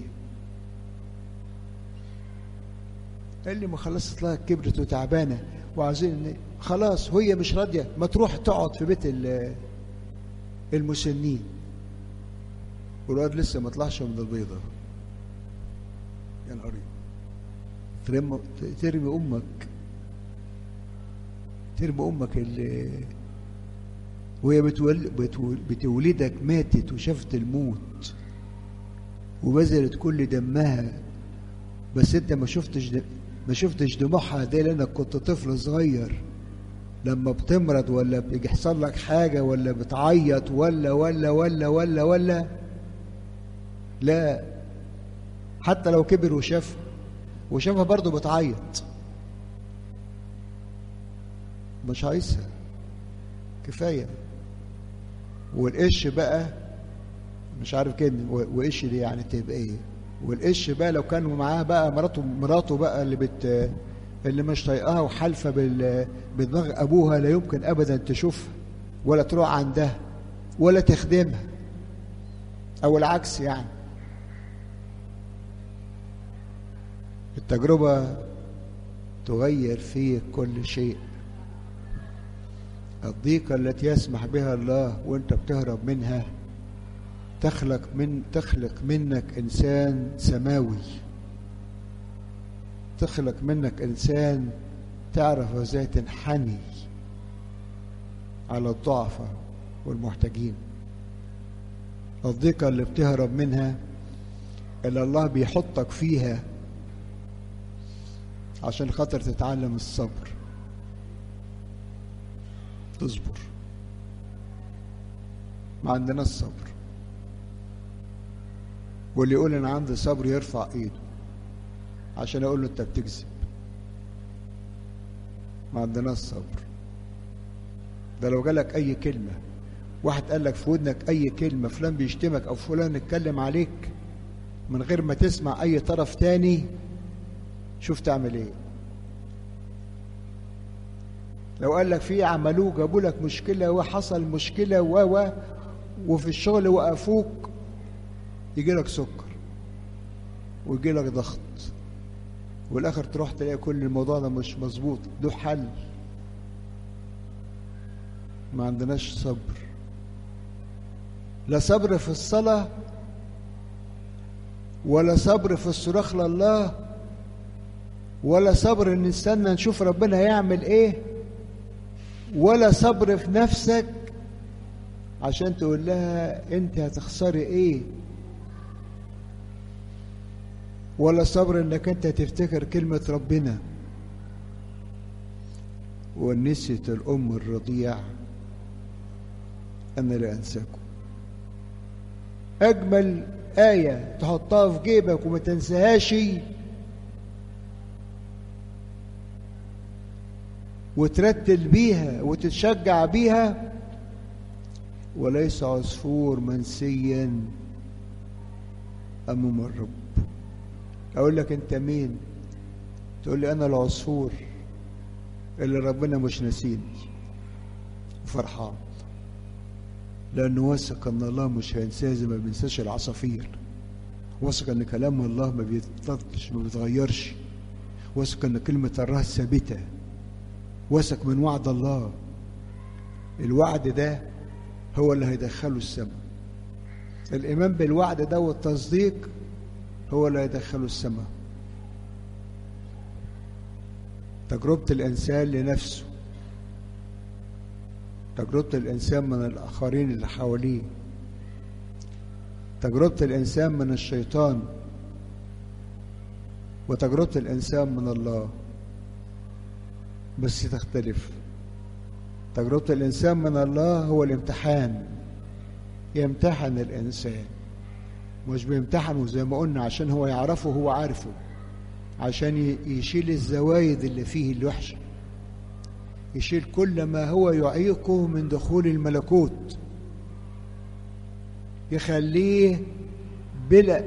قال لي ما خلاص طلعت كبرت وتعبانة وعايزين خلاص هي مش راضية ما تروح تقعد في بيت المسنين والواد لسه ما طلعش من البيضة يا نهار ترمي ترمي امك ترمي امك اللي وهي بتول... بتول... بتولدك ماتت وشافت الموت وبذلت كل دمها بس انت ما شفتش د... ما شفتش دموعها دي لانك كنت طفل صغير لما بتمرض ولا بيحصل لك حاجه ولا بتعيط ولا ولا ولا ولا ولا لا حتى لو كبر وشاف وشافها برضه بتعيط مش عايزها كفايه والقش بقى مش عارف كده وقش دي يعني تبقى ايه والقش بقى لو كان معاه بقى مراته مراته بقى اللي بت اللي مش طايقاها وحالفه بال بدماغ ابوها لا يمكن ابدا تشوفها ولا تروح عندها ولا تخدمها او العكس يعني التجربه تغير فيك كل شيء الضيقه التي يسمح بها الله وانت بتهرب منها تخلق من تخلق منك انسان سماوي تخلق منك انسان تعرف ازاي تنحني على الضعفاء والمحتاجين الضيقة اللي بتهرب منها اللي الله بيحطك فيها عشان خاطر تتعلم الصبر تصبر ما عندناش صبر واللي يقول انا عندي صبر يرفع ايده عشان اقول له انت بتكذب ما عندناش صبر ده لو جالك اي كلمه واحد قال لك في ودنك اي كلمه فلان بيشتمك او فلان اتكلم عليك من غير ما تسمع اي طرف تاني شوف تعمل ايه لو قال لك في عملوه جابوا لك مشكله وحصل مشكله و و وفي الشغل وقفوك يجي لك سكر ويجي لك ضغط والاخر تروح تلاقي كل الموضوع ده مش مظبوط له حل ما عندناش صبر لا صبر في الصلاة ولا صبر في الصراخ لله ولا صبر ان نستنى نشوف ربنا هيعمل ايه ولا صبر في نفسك عشان تقول لها انت هتخسري ايه ولا صبر انك انت تفتكر كلمة ربنا ونسيت الام الرضيع انا لا انساكم اجمل آية تحطها في جيبك وما تنساهاش وترتل بيها وتتشجع بيها وليس عصفور منسيا أمام الرب أقول لك أنت مين تقول لي أنا العصفور اللي ربنا مش ناسيني فرحان لأنه واثق إن الله مش هينساه زي ما بينساش العصافير واثق إن كلام الله ما بيتطلش ما بيتغيرش واثق إن كلمة الله ثابتة واثق من وعد الله الوعد ده هو اللي هيدخله السماء الإيمان بالوعد ده والتصديق هو اللي هيدخله السماء تجربة الإنسان لنفسه تجربة الإنسان من الآخرين اللي حواليه تجربة الإنسان من الشيطان وتجربة الإنسان من الله بس تختلف تجربة الإنسان من الله هو الامتحان يمتحن الإنسان مش بيمتحنه زي ما قلنا عشان هو يعرفه هو عارفه عشان يشيل الزوايد اللي فيه الوحشة يشيل كل ما هو يعيقه من دخول الملكوت يخليه بلا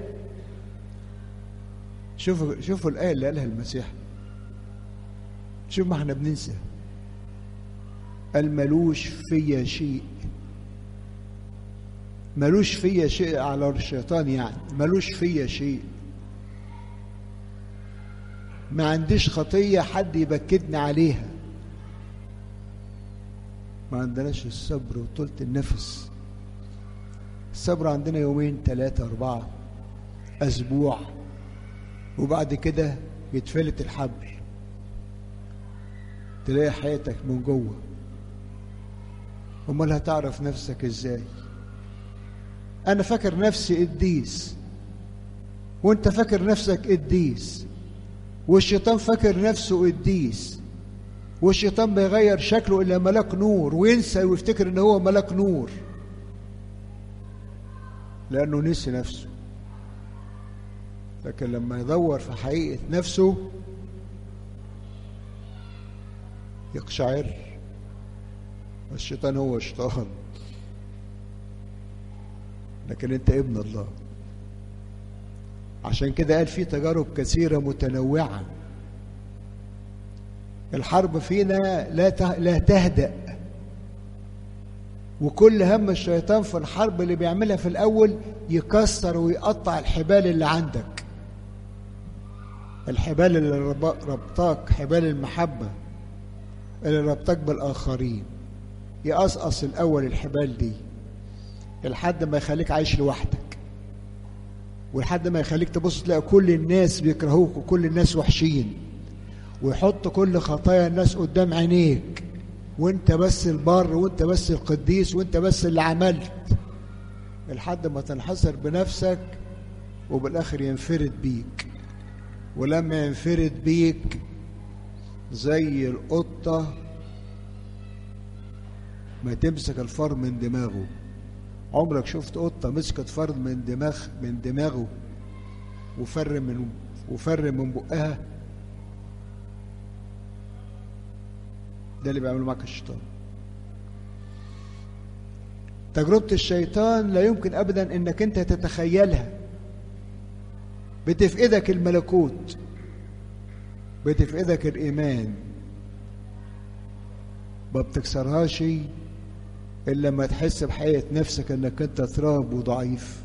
شوفوا شوفوا الآية اللي قالها المسيح شوف ما احنا بننسى قال ملوش فيا شيء ملوش فيا شيء على الشيطان يعني ملوش فيا شيء ما عنديش خطية حد يبكتني عليها ما عندناش الصبر وطولة النفس الصبر عندنا يومين ثلاثة أربعة أسبوع وبعد كده يتفلت الحبل تلاقي حياتك من جوه امال هتعرف نفسك ازاي انا فاكر نفسي قديس وانت فاكر نفسك قديس والشيطان فاكر نفسه قديس والشيطان بيغير شكله الى ملاك نور وينسى ويفتكر ان هو ملاك نور لانه نسي نفسه لكن لما يدور في حقيقة نفسه يقشعر الشيطان هو شيطان لكن انت ابن الله عشان كده قال في تجارب كثيرة متنوعة الحرب فينا لا لا تهدأ وكل هم الشيطان في الحرب اللي بيعملها في الأول يكسر ويقطع الحبال اللي عندك الحبال اللي ربطاك حبال المحبة اللي ربطاك بالآخرين يقصقص الأول الحبال دي لحد ما يخليك عايش لوحدك ولحد ما يخليك تبص تلاقي كل الناس بيكرهوك وكل الناس وحشين ويحط كل خطايا الناس قدام عينيك وانت بس البر وانت بس القديس وانت بس اللي عملت لحد ما تنحصر بنفسك وبالاخر ينفرد بيك ولما ينفرد بيك زي القطة ما تمسك الفار من دماغه عمرك شفت قطة مسكت فرد من دماغ من دماغه وفر من وفر من بقها ده اللي بيعمله معك الشيطان تجربة الشيطان لا يمكن أبدا أنك أنت تتخيلها بتفقدك الملكوت بتفقدك الإيمان ما بتكسرهاش إلا لما تحس بحقيقة نفسك أنك أنت تراب وضعيف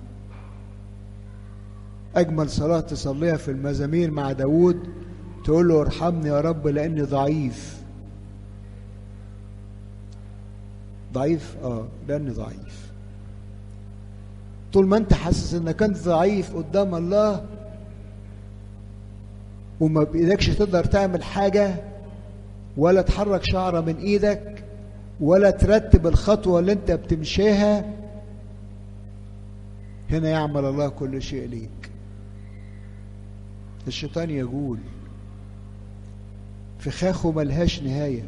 أجمل صلاة تصليها في المزامير مع داود تقول له ارحمني يا رب لأني ضعيف ضعيف اه لاني ضعيف طول ما انت حاسس انك انت ضعيف قدام الله وما بايدكش تقدر تعمل حاجه ولا تحرك شعره من ايدك ولا ترتب الخطوه اللي انت بتمشيها هنا يعمل الله كل شيء ليك الشيطان يقول فخاخه ملهاش نهايه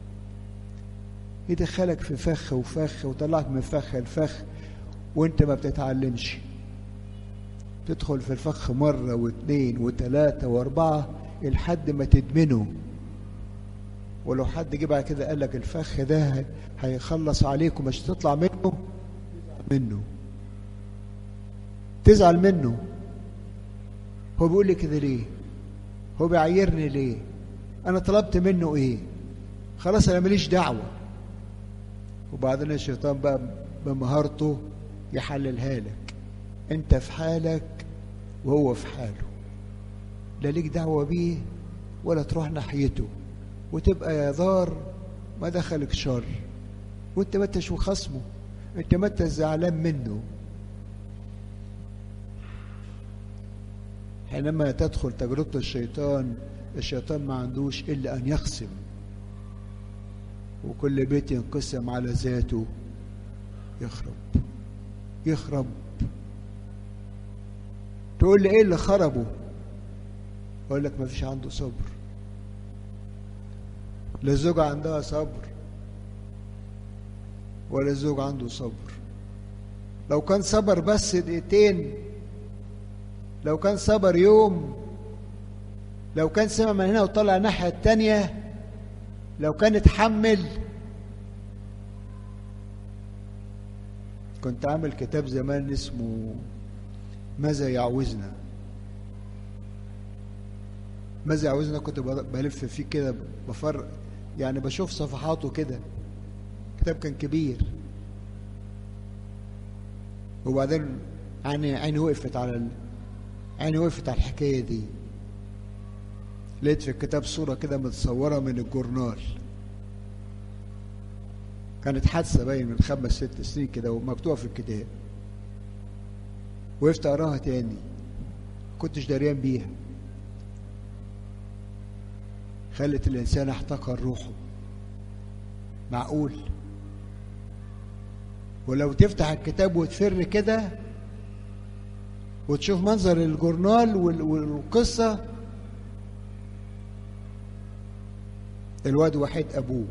يدخلك في فخ وفخ وطلعك من فخ لفخ وانت ما بتتعلمش تدخل في الفخ مرة واثنين وثلاثة واربعة لحد ما تدمنه ولو حد جه بعد كده قال لك الفخ ده هيخلص عليك ومش تطلع منه منه تزعل منه هو بيقول لي كده ليه هو بيعيرني ليه انا طلبت منه ايه خلاص انا ماليش دعوه وبعدين الشيطان بقى بمهارته يحللها لك انت في حالك وهو في حاله لا ليك دعوة بيه ولا تروح ناحيته وتبقى يا دار ما دخلك شر وانت ما انتش خصمه انت ما انت زعلان منه حينما تدخل تجربة الشيطان الشيطان ما عندوش إلا أن يقسم وكل بيت ينقسم على ذاته يخرب يخرب تقول لي ايه اللي خربه اقول لك ما فيش عنده صبر لا الزوجة عندها صبر ولا الزوج عنده صبر لو كان صبر بس دقيقتين لو كان صبر يوم لو كان سمع من هنا وطلع الناحية التانية لو كان اتحمل كنت عامل كتاب زمان اسمه ماذا يعوزنا ماذا يعوزنا كنت بلف فيه كده بفرق يعني بشوف صفحاته كده كتاب كان كبير وبعدين عيني عيني وقفت على ال... عيني وقفت على الحكايه دي لقيت في الكتاب صورة كده متصورة من الجورنال كانت حادثة باين من خمس ست سنين كده ومكتوبة في الكتاب وقفت أقراها تاني كنتش دريان بيها خلت الإنسان احتقر روحه معقول ولو تفتح الكتاب وتفر كده وتشوف منظر الجورنال والقصة الواد وحيد أبوه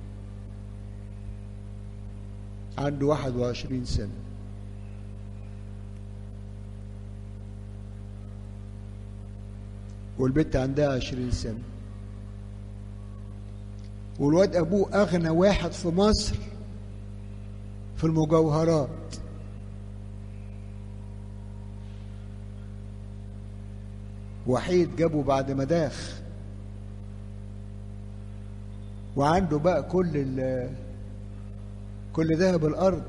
عنده واحد وعشرين سنة والبنت عندها عشرين سنة والواد أبوه أغنى واحد في مصر في المجوهرات وحيد جابه بعد ما داخ وعنده بقى كل ال كل ذهب الارض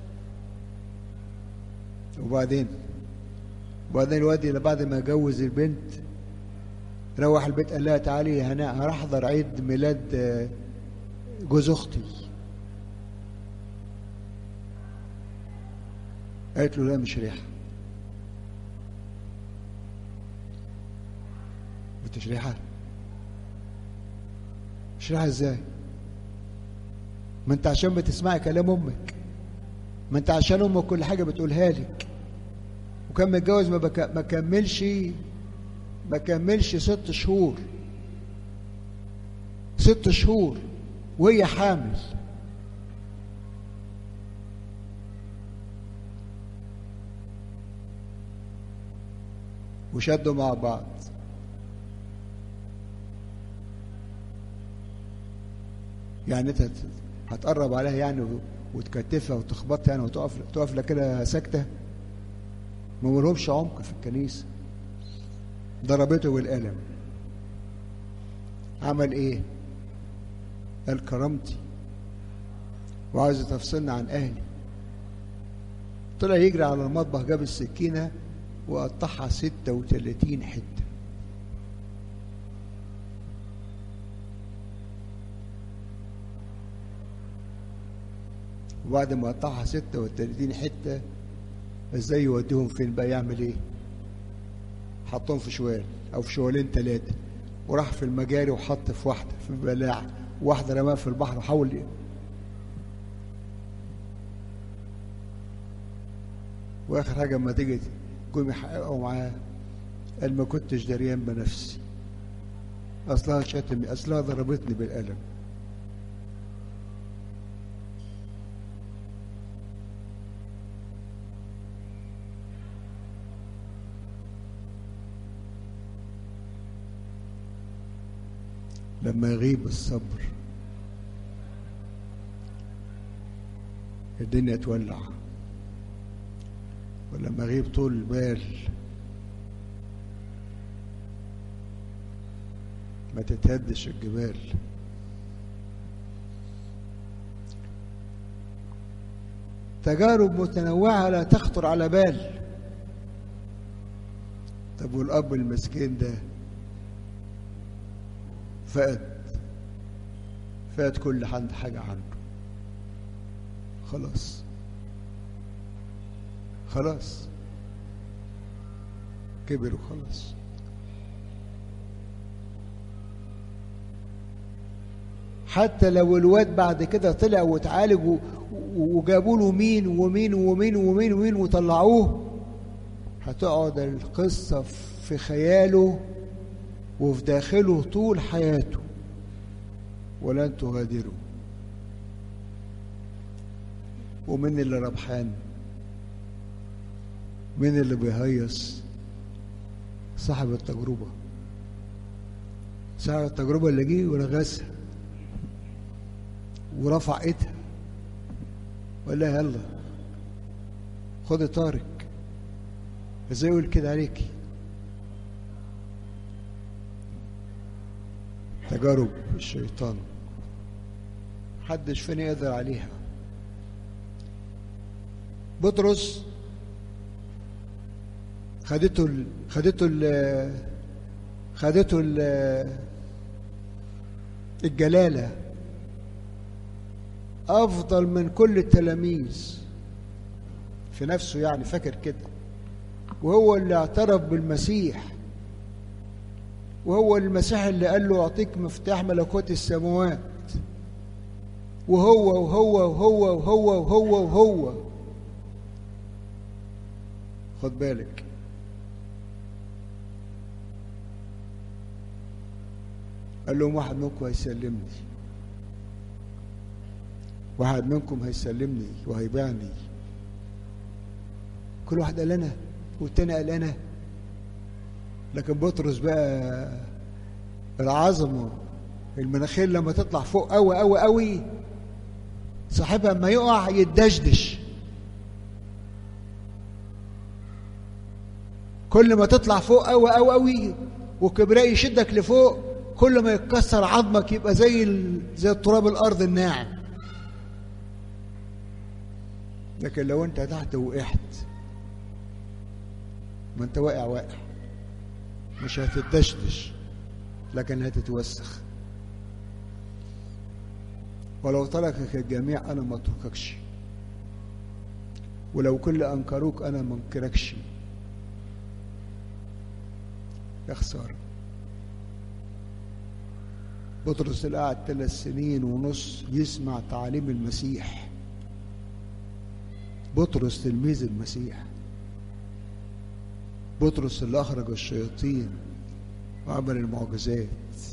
وبعدين وبعدين الواد اللي بعد ما جوز البنت روح البيت قال لها تعالي يا هناء هروح احضر عيد ميلاد جوز اختي قالت له لا مش ريحه مش ريحه مش ريحه ازاي ما انت عشان بتسمعي كلام امك ما انت عشان امك كل حاجه بتقولها لك وكان متجوز ما, بك... ما كملش ما كملش ست شهور ست شهور وهي حامل وشدوا مع بعض يعني انت هتقرب عليها يعني وتكتفها وتخبطها يعني وتقف تقف لك كده ساكته ما لهمش عمق في الكنيسه ضربته بالقلم عمل ايه قال كرامتي وعايز تفصلنا عن اهلي طلع يجري على المطبخ جاب السكينه وقطعها 36 حته وبعد ما قطعها 36 حته ازاي يوديهم فين بقى يعمل ايه حطهم في شوال او في شوالين ثلاثه وراح في المجاري وحط في واحده في بلاعه واحده رماها في البحر وحاول إيه؟ واخر حاجه اما تيجي جم يحققوا معاه قال ما كنتش دريان بنفسي اصلها شتم اصلها ضربتني بالقلم لما يغيب الصبر الدنيا تولع ولما يغيب طول البال ما تتهدش الجبال تجارب متنوعة لا تخطر على بال طب والأب المسكين ده فقد فقد كل حد حاجة عنده خلاص خلاص كبر وخلاص حتى لو الواد بعد كده طلع واتعالج وجابوا له مين ومين ومين ومين ومين وطلعوه هتقعد القصة في خياله وفي داخله طول حياته ولن تغادره ومن اللي ربحان من اللي بيهيص صاحب التجربة صاحب التجربة اللي جه ورغسها ورفع ايدها وقال لها يلا خدي طارق ازاي يقول كده عليكي تجارب الشيطان محدش فينا يقدر عليها بطرس خدته ال... خدته ال... خدته ال... الجلاله افضل من كل التلاميذ في نفسه يعني فاكر كده وهو اللي اعترف بالمسيح وهو المسيح اللي قال له اعطيك مفتاح ملكوت السماوات وهو وهو وهو وهو وهو وهو خد بالك قال لهم واحد منكم هيسلمني واحد منكم هيسلمني وهيبيعني كل واحد قال انا والتاني قال انا لكن بطرس بقى العظمه المناخير لما تطلع فوق قوي قوي قوي صاحبها اما يقع يتدشدش كل ما تطلع فوق قوي قوي قوي وكبرياء يشدك لفوق كل ما يتكسر عظمك يبقى زي ال... زي التراب الارض الناعم لكن لو انت تحت وقعت ما انت واقع واقع مش هتتدشدش لكن هتتوسخ ولو تركك الجميع انا ما اترككش ولو كل انكروك انا ما انكركش يا خساره بطرس اللي قعد ثلاث سنين ونص يسمع تعاليم المسيح بطرس تلميذ المسيح بطرس اللي اخرج الشياطين وعمل المعجزات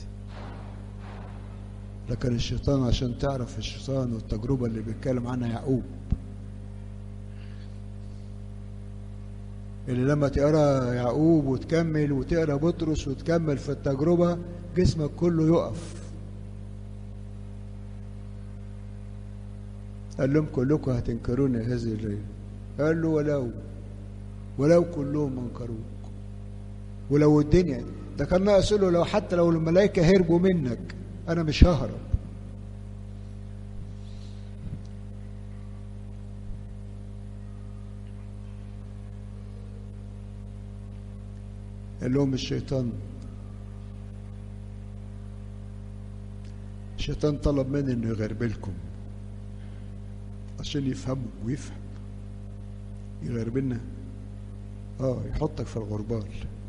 لكن الشيطان عشان تعرف الشيطان والتجربة اللي بيتكلم عنها يعقوب اللي لما تقرا يعقوب وتكمل وتقرا بطرس وتكمل في التجربة جسمك كله يقف قال لهم كلكم هتنكروني هذه الليلة قال له ولو ولو كلهم انكروك ولو الدنيا ده كان ناقص له لو حتى لو الملائكة هربوا منك أنا مش ههرب قال لهم الشيطان الشيطان طلب مني انه يغربلكم عشان يفهموا ويفهم يغربلنا اه يحطك في الغربال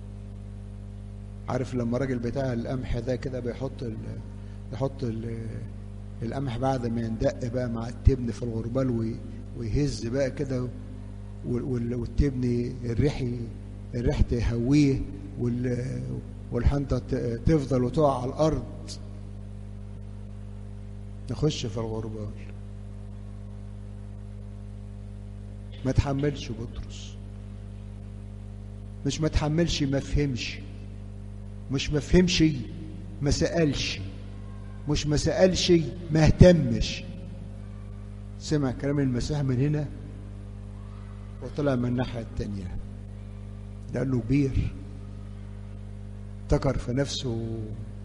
عارف لما الراجل بتاع القمح ده كده بيحط ال يحط ال القمح بعد ما يندق بقى مع التبن في الغربال ويهز بقى كده والتبن الريح الريح تهويه والحنطة تفضل وتقع على الأرض نخش في الغربال ما تحملش بطرس مش ما تحملش ما فهمش مش ما فهمش ما سألش مش ما سألش ما اهتمش سمع كلام المسيح من هنا وطلع من الناحية التانية لأنه كبير افتكر في نفسه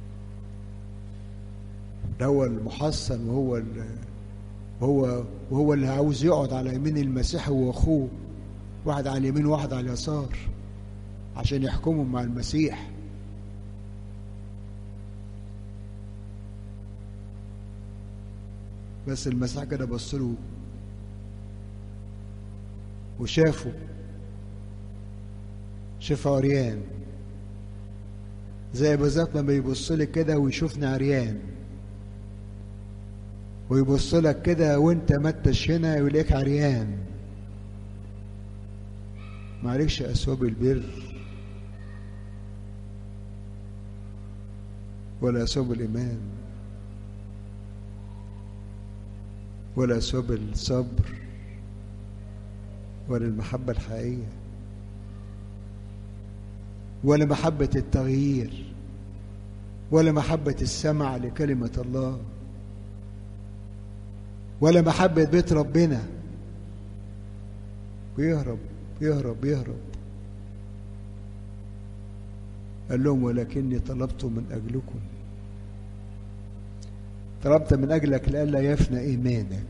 ده هو المحصن وهو وهو وهو اللي عاوز يقعد على يمين المسيح هو واخوه واحد على اليمين وواحد على اليسار عشان يحكموا مع المسيح بس المسيح كده بص له وشافه شافه عريان زي بالظبط لما يبص لك كده ويشوفني عريان ويبص لك كده وانت متش هنا يقولك عريان معلكش أسباب البر ولا أسباب الإيمان ولا أسباب الصبر ولا المحبة الحقيقية ولا محبة التغيير ولا محبة السمع لكلمة الله ولا محبة بيت ربنا ويهرب يهرب يهرب قال لهم ولكني طلبت من أجلكم طلبت من أجلك لئلا يفنى إيمانك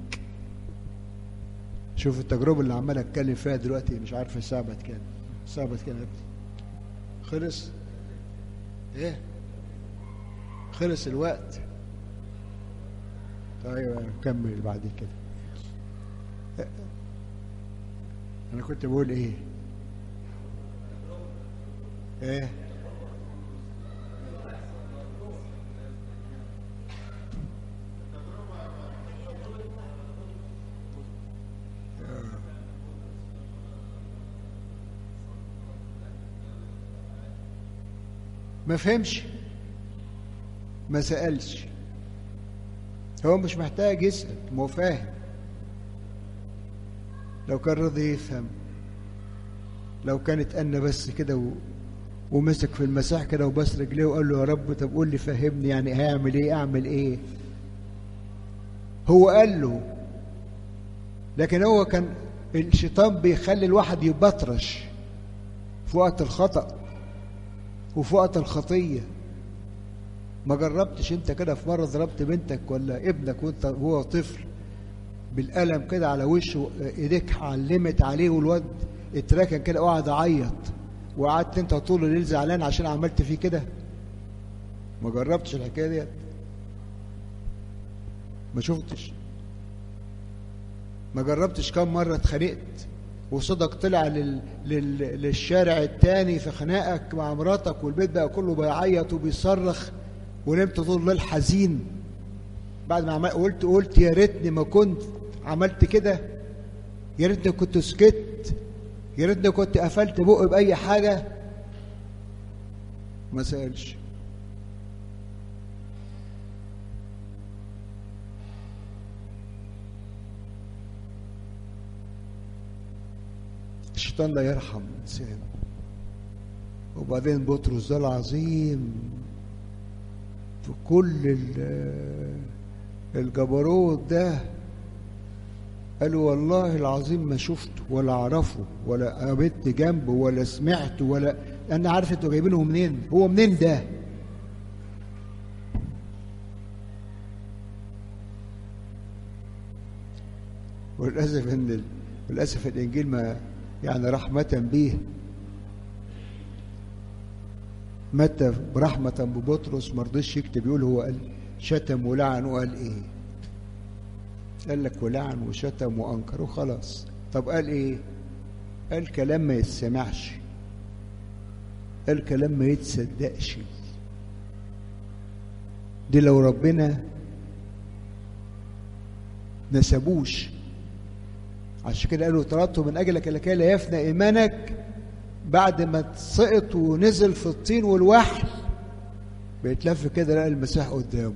شوف التجربة اللي عمال أتكلم فيها دلوقتي مش عارف الساعة بقت كام الساعة بقت كام يا ابني خلص إيه خلص الوقت طيب كمل بعد كده انا كنت بقول ايه ايه ما فهمش ما سألش هو مش محتاج يسأل ما هو فاهم لو كان رضي يفهم لو كانت أنا بس كده و... ومسك في المساح كده وبس رجليه وقال له يا رب طب قول لي فهمني يعني هيعمل ايه اعمل ايه هو قال له لكن هو كان الشيطان بيخلي الواحد يبطرش في وقت الخطأ وفي وقت الخطية ما جربتش انت كده في مرة ضربت بنتك ولا ابنك وانت هو طفل بالقلم كده على وشه ايديك علمت عليه والواد اتركن كده وقعد اعيط وقعدت انت طول الليل زعلان عشان عملت فيه كده ما جربتش الحكايه ديت ما شفتش ما جربتش كم مره اتخانقت وصدق طلع لل... لل... للشارع التاني في خناقك مع مراتك والبيت بقى كله بيعيط وبيصرخ ونمت طول الليل حزين بعد ما عمل... قلت قلت يا ريتني ما كنت عملت كده يا ريتني كنت سكت يا ريتني كنت قفلت بقي بأي حاجة ما سألش الشيطان لا يرحم الإنسان وبعدين بطرس ده العظيم في كل الجبروت ده قالوا والله العظيم ما شفته ولا اعرفه ولا قابلت جنبه ولا سمعته ولا انا عارف انتوا جايبينه منين هو منين ده وللاسف ان للاسف الانجيل ما يعني رحمه به متى برحمه ببطرس ما رضيش يكتب يقول هو قال شتم ولعن وقال ايه قال لك ولعن وشتم وانكر وخلاص طب قال ايه قال كلام ما يتسمعش قال كلام ما يتصدقش دي لو ربنا نسبوش عشان كده قالوا طردت من اجلك لكي لا يفنى ايمانك بعد ما سقط ونزل في الطين والوحل بيتلف كده لقى المسيح قدامه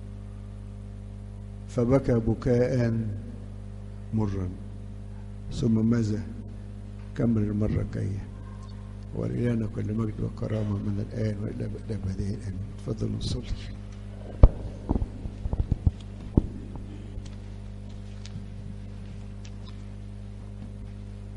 فبكى بكاء مرا ثم ماذا كمل المرة الجاية ولإلهنا كل مجد وكرامة من الآن وإلى الأبدين آمين تفضلوا نصلي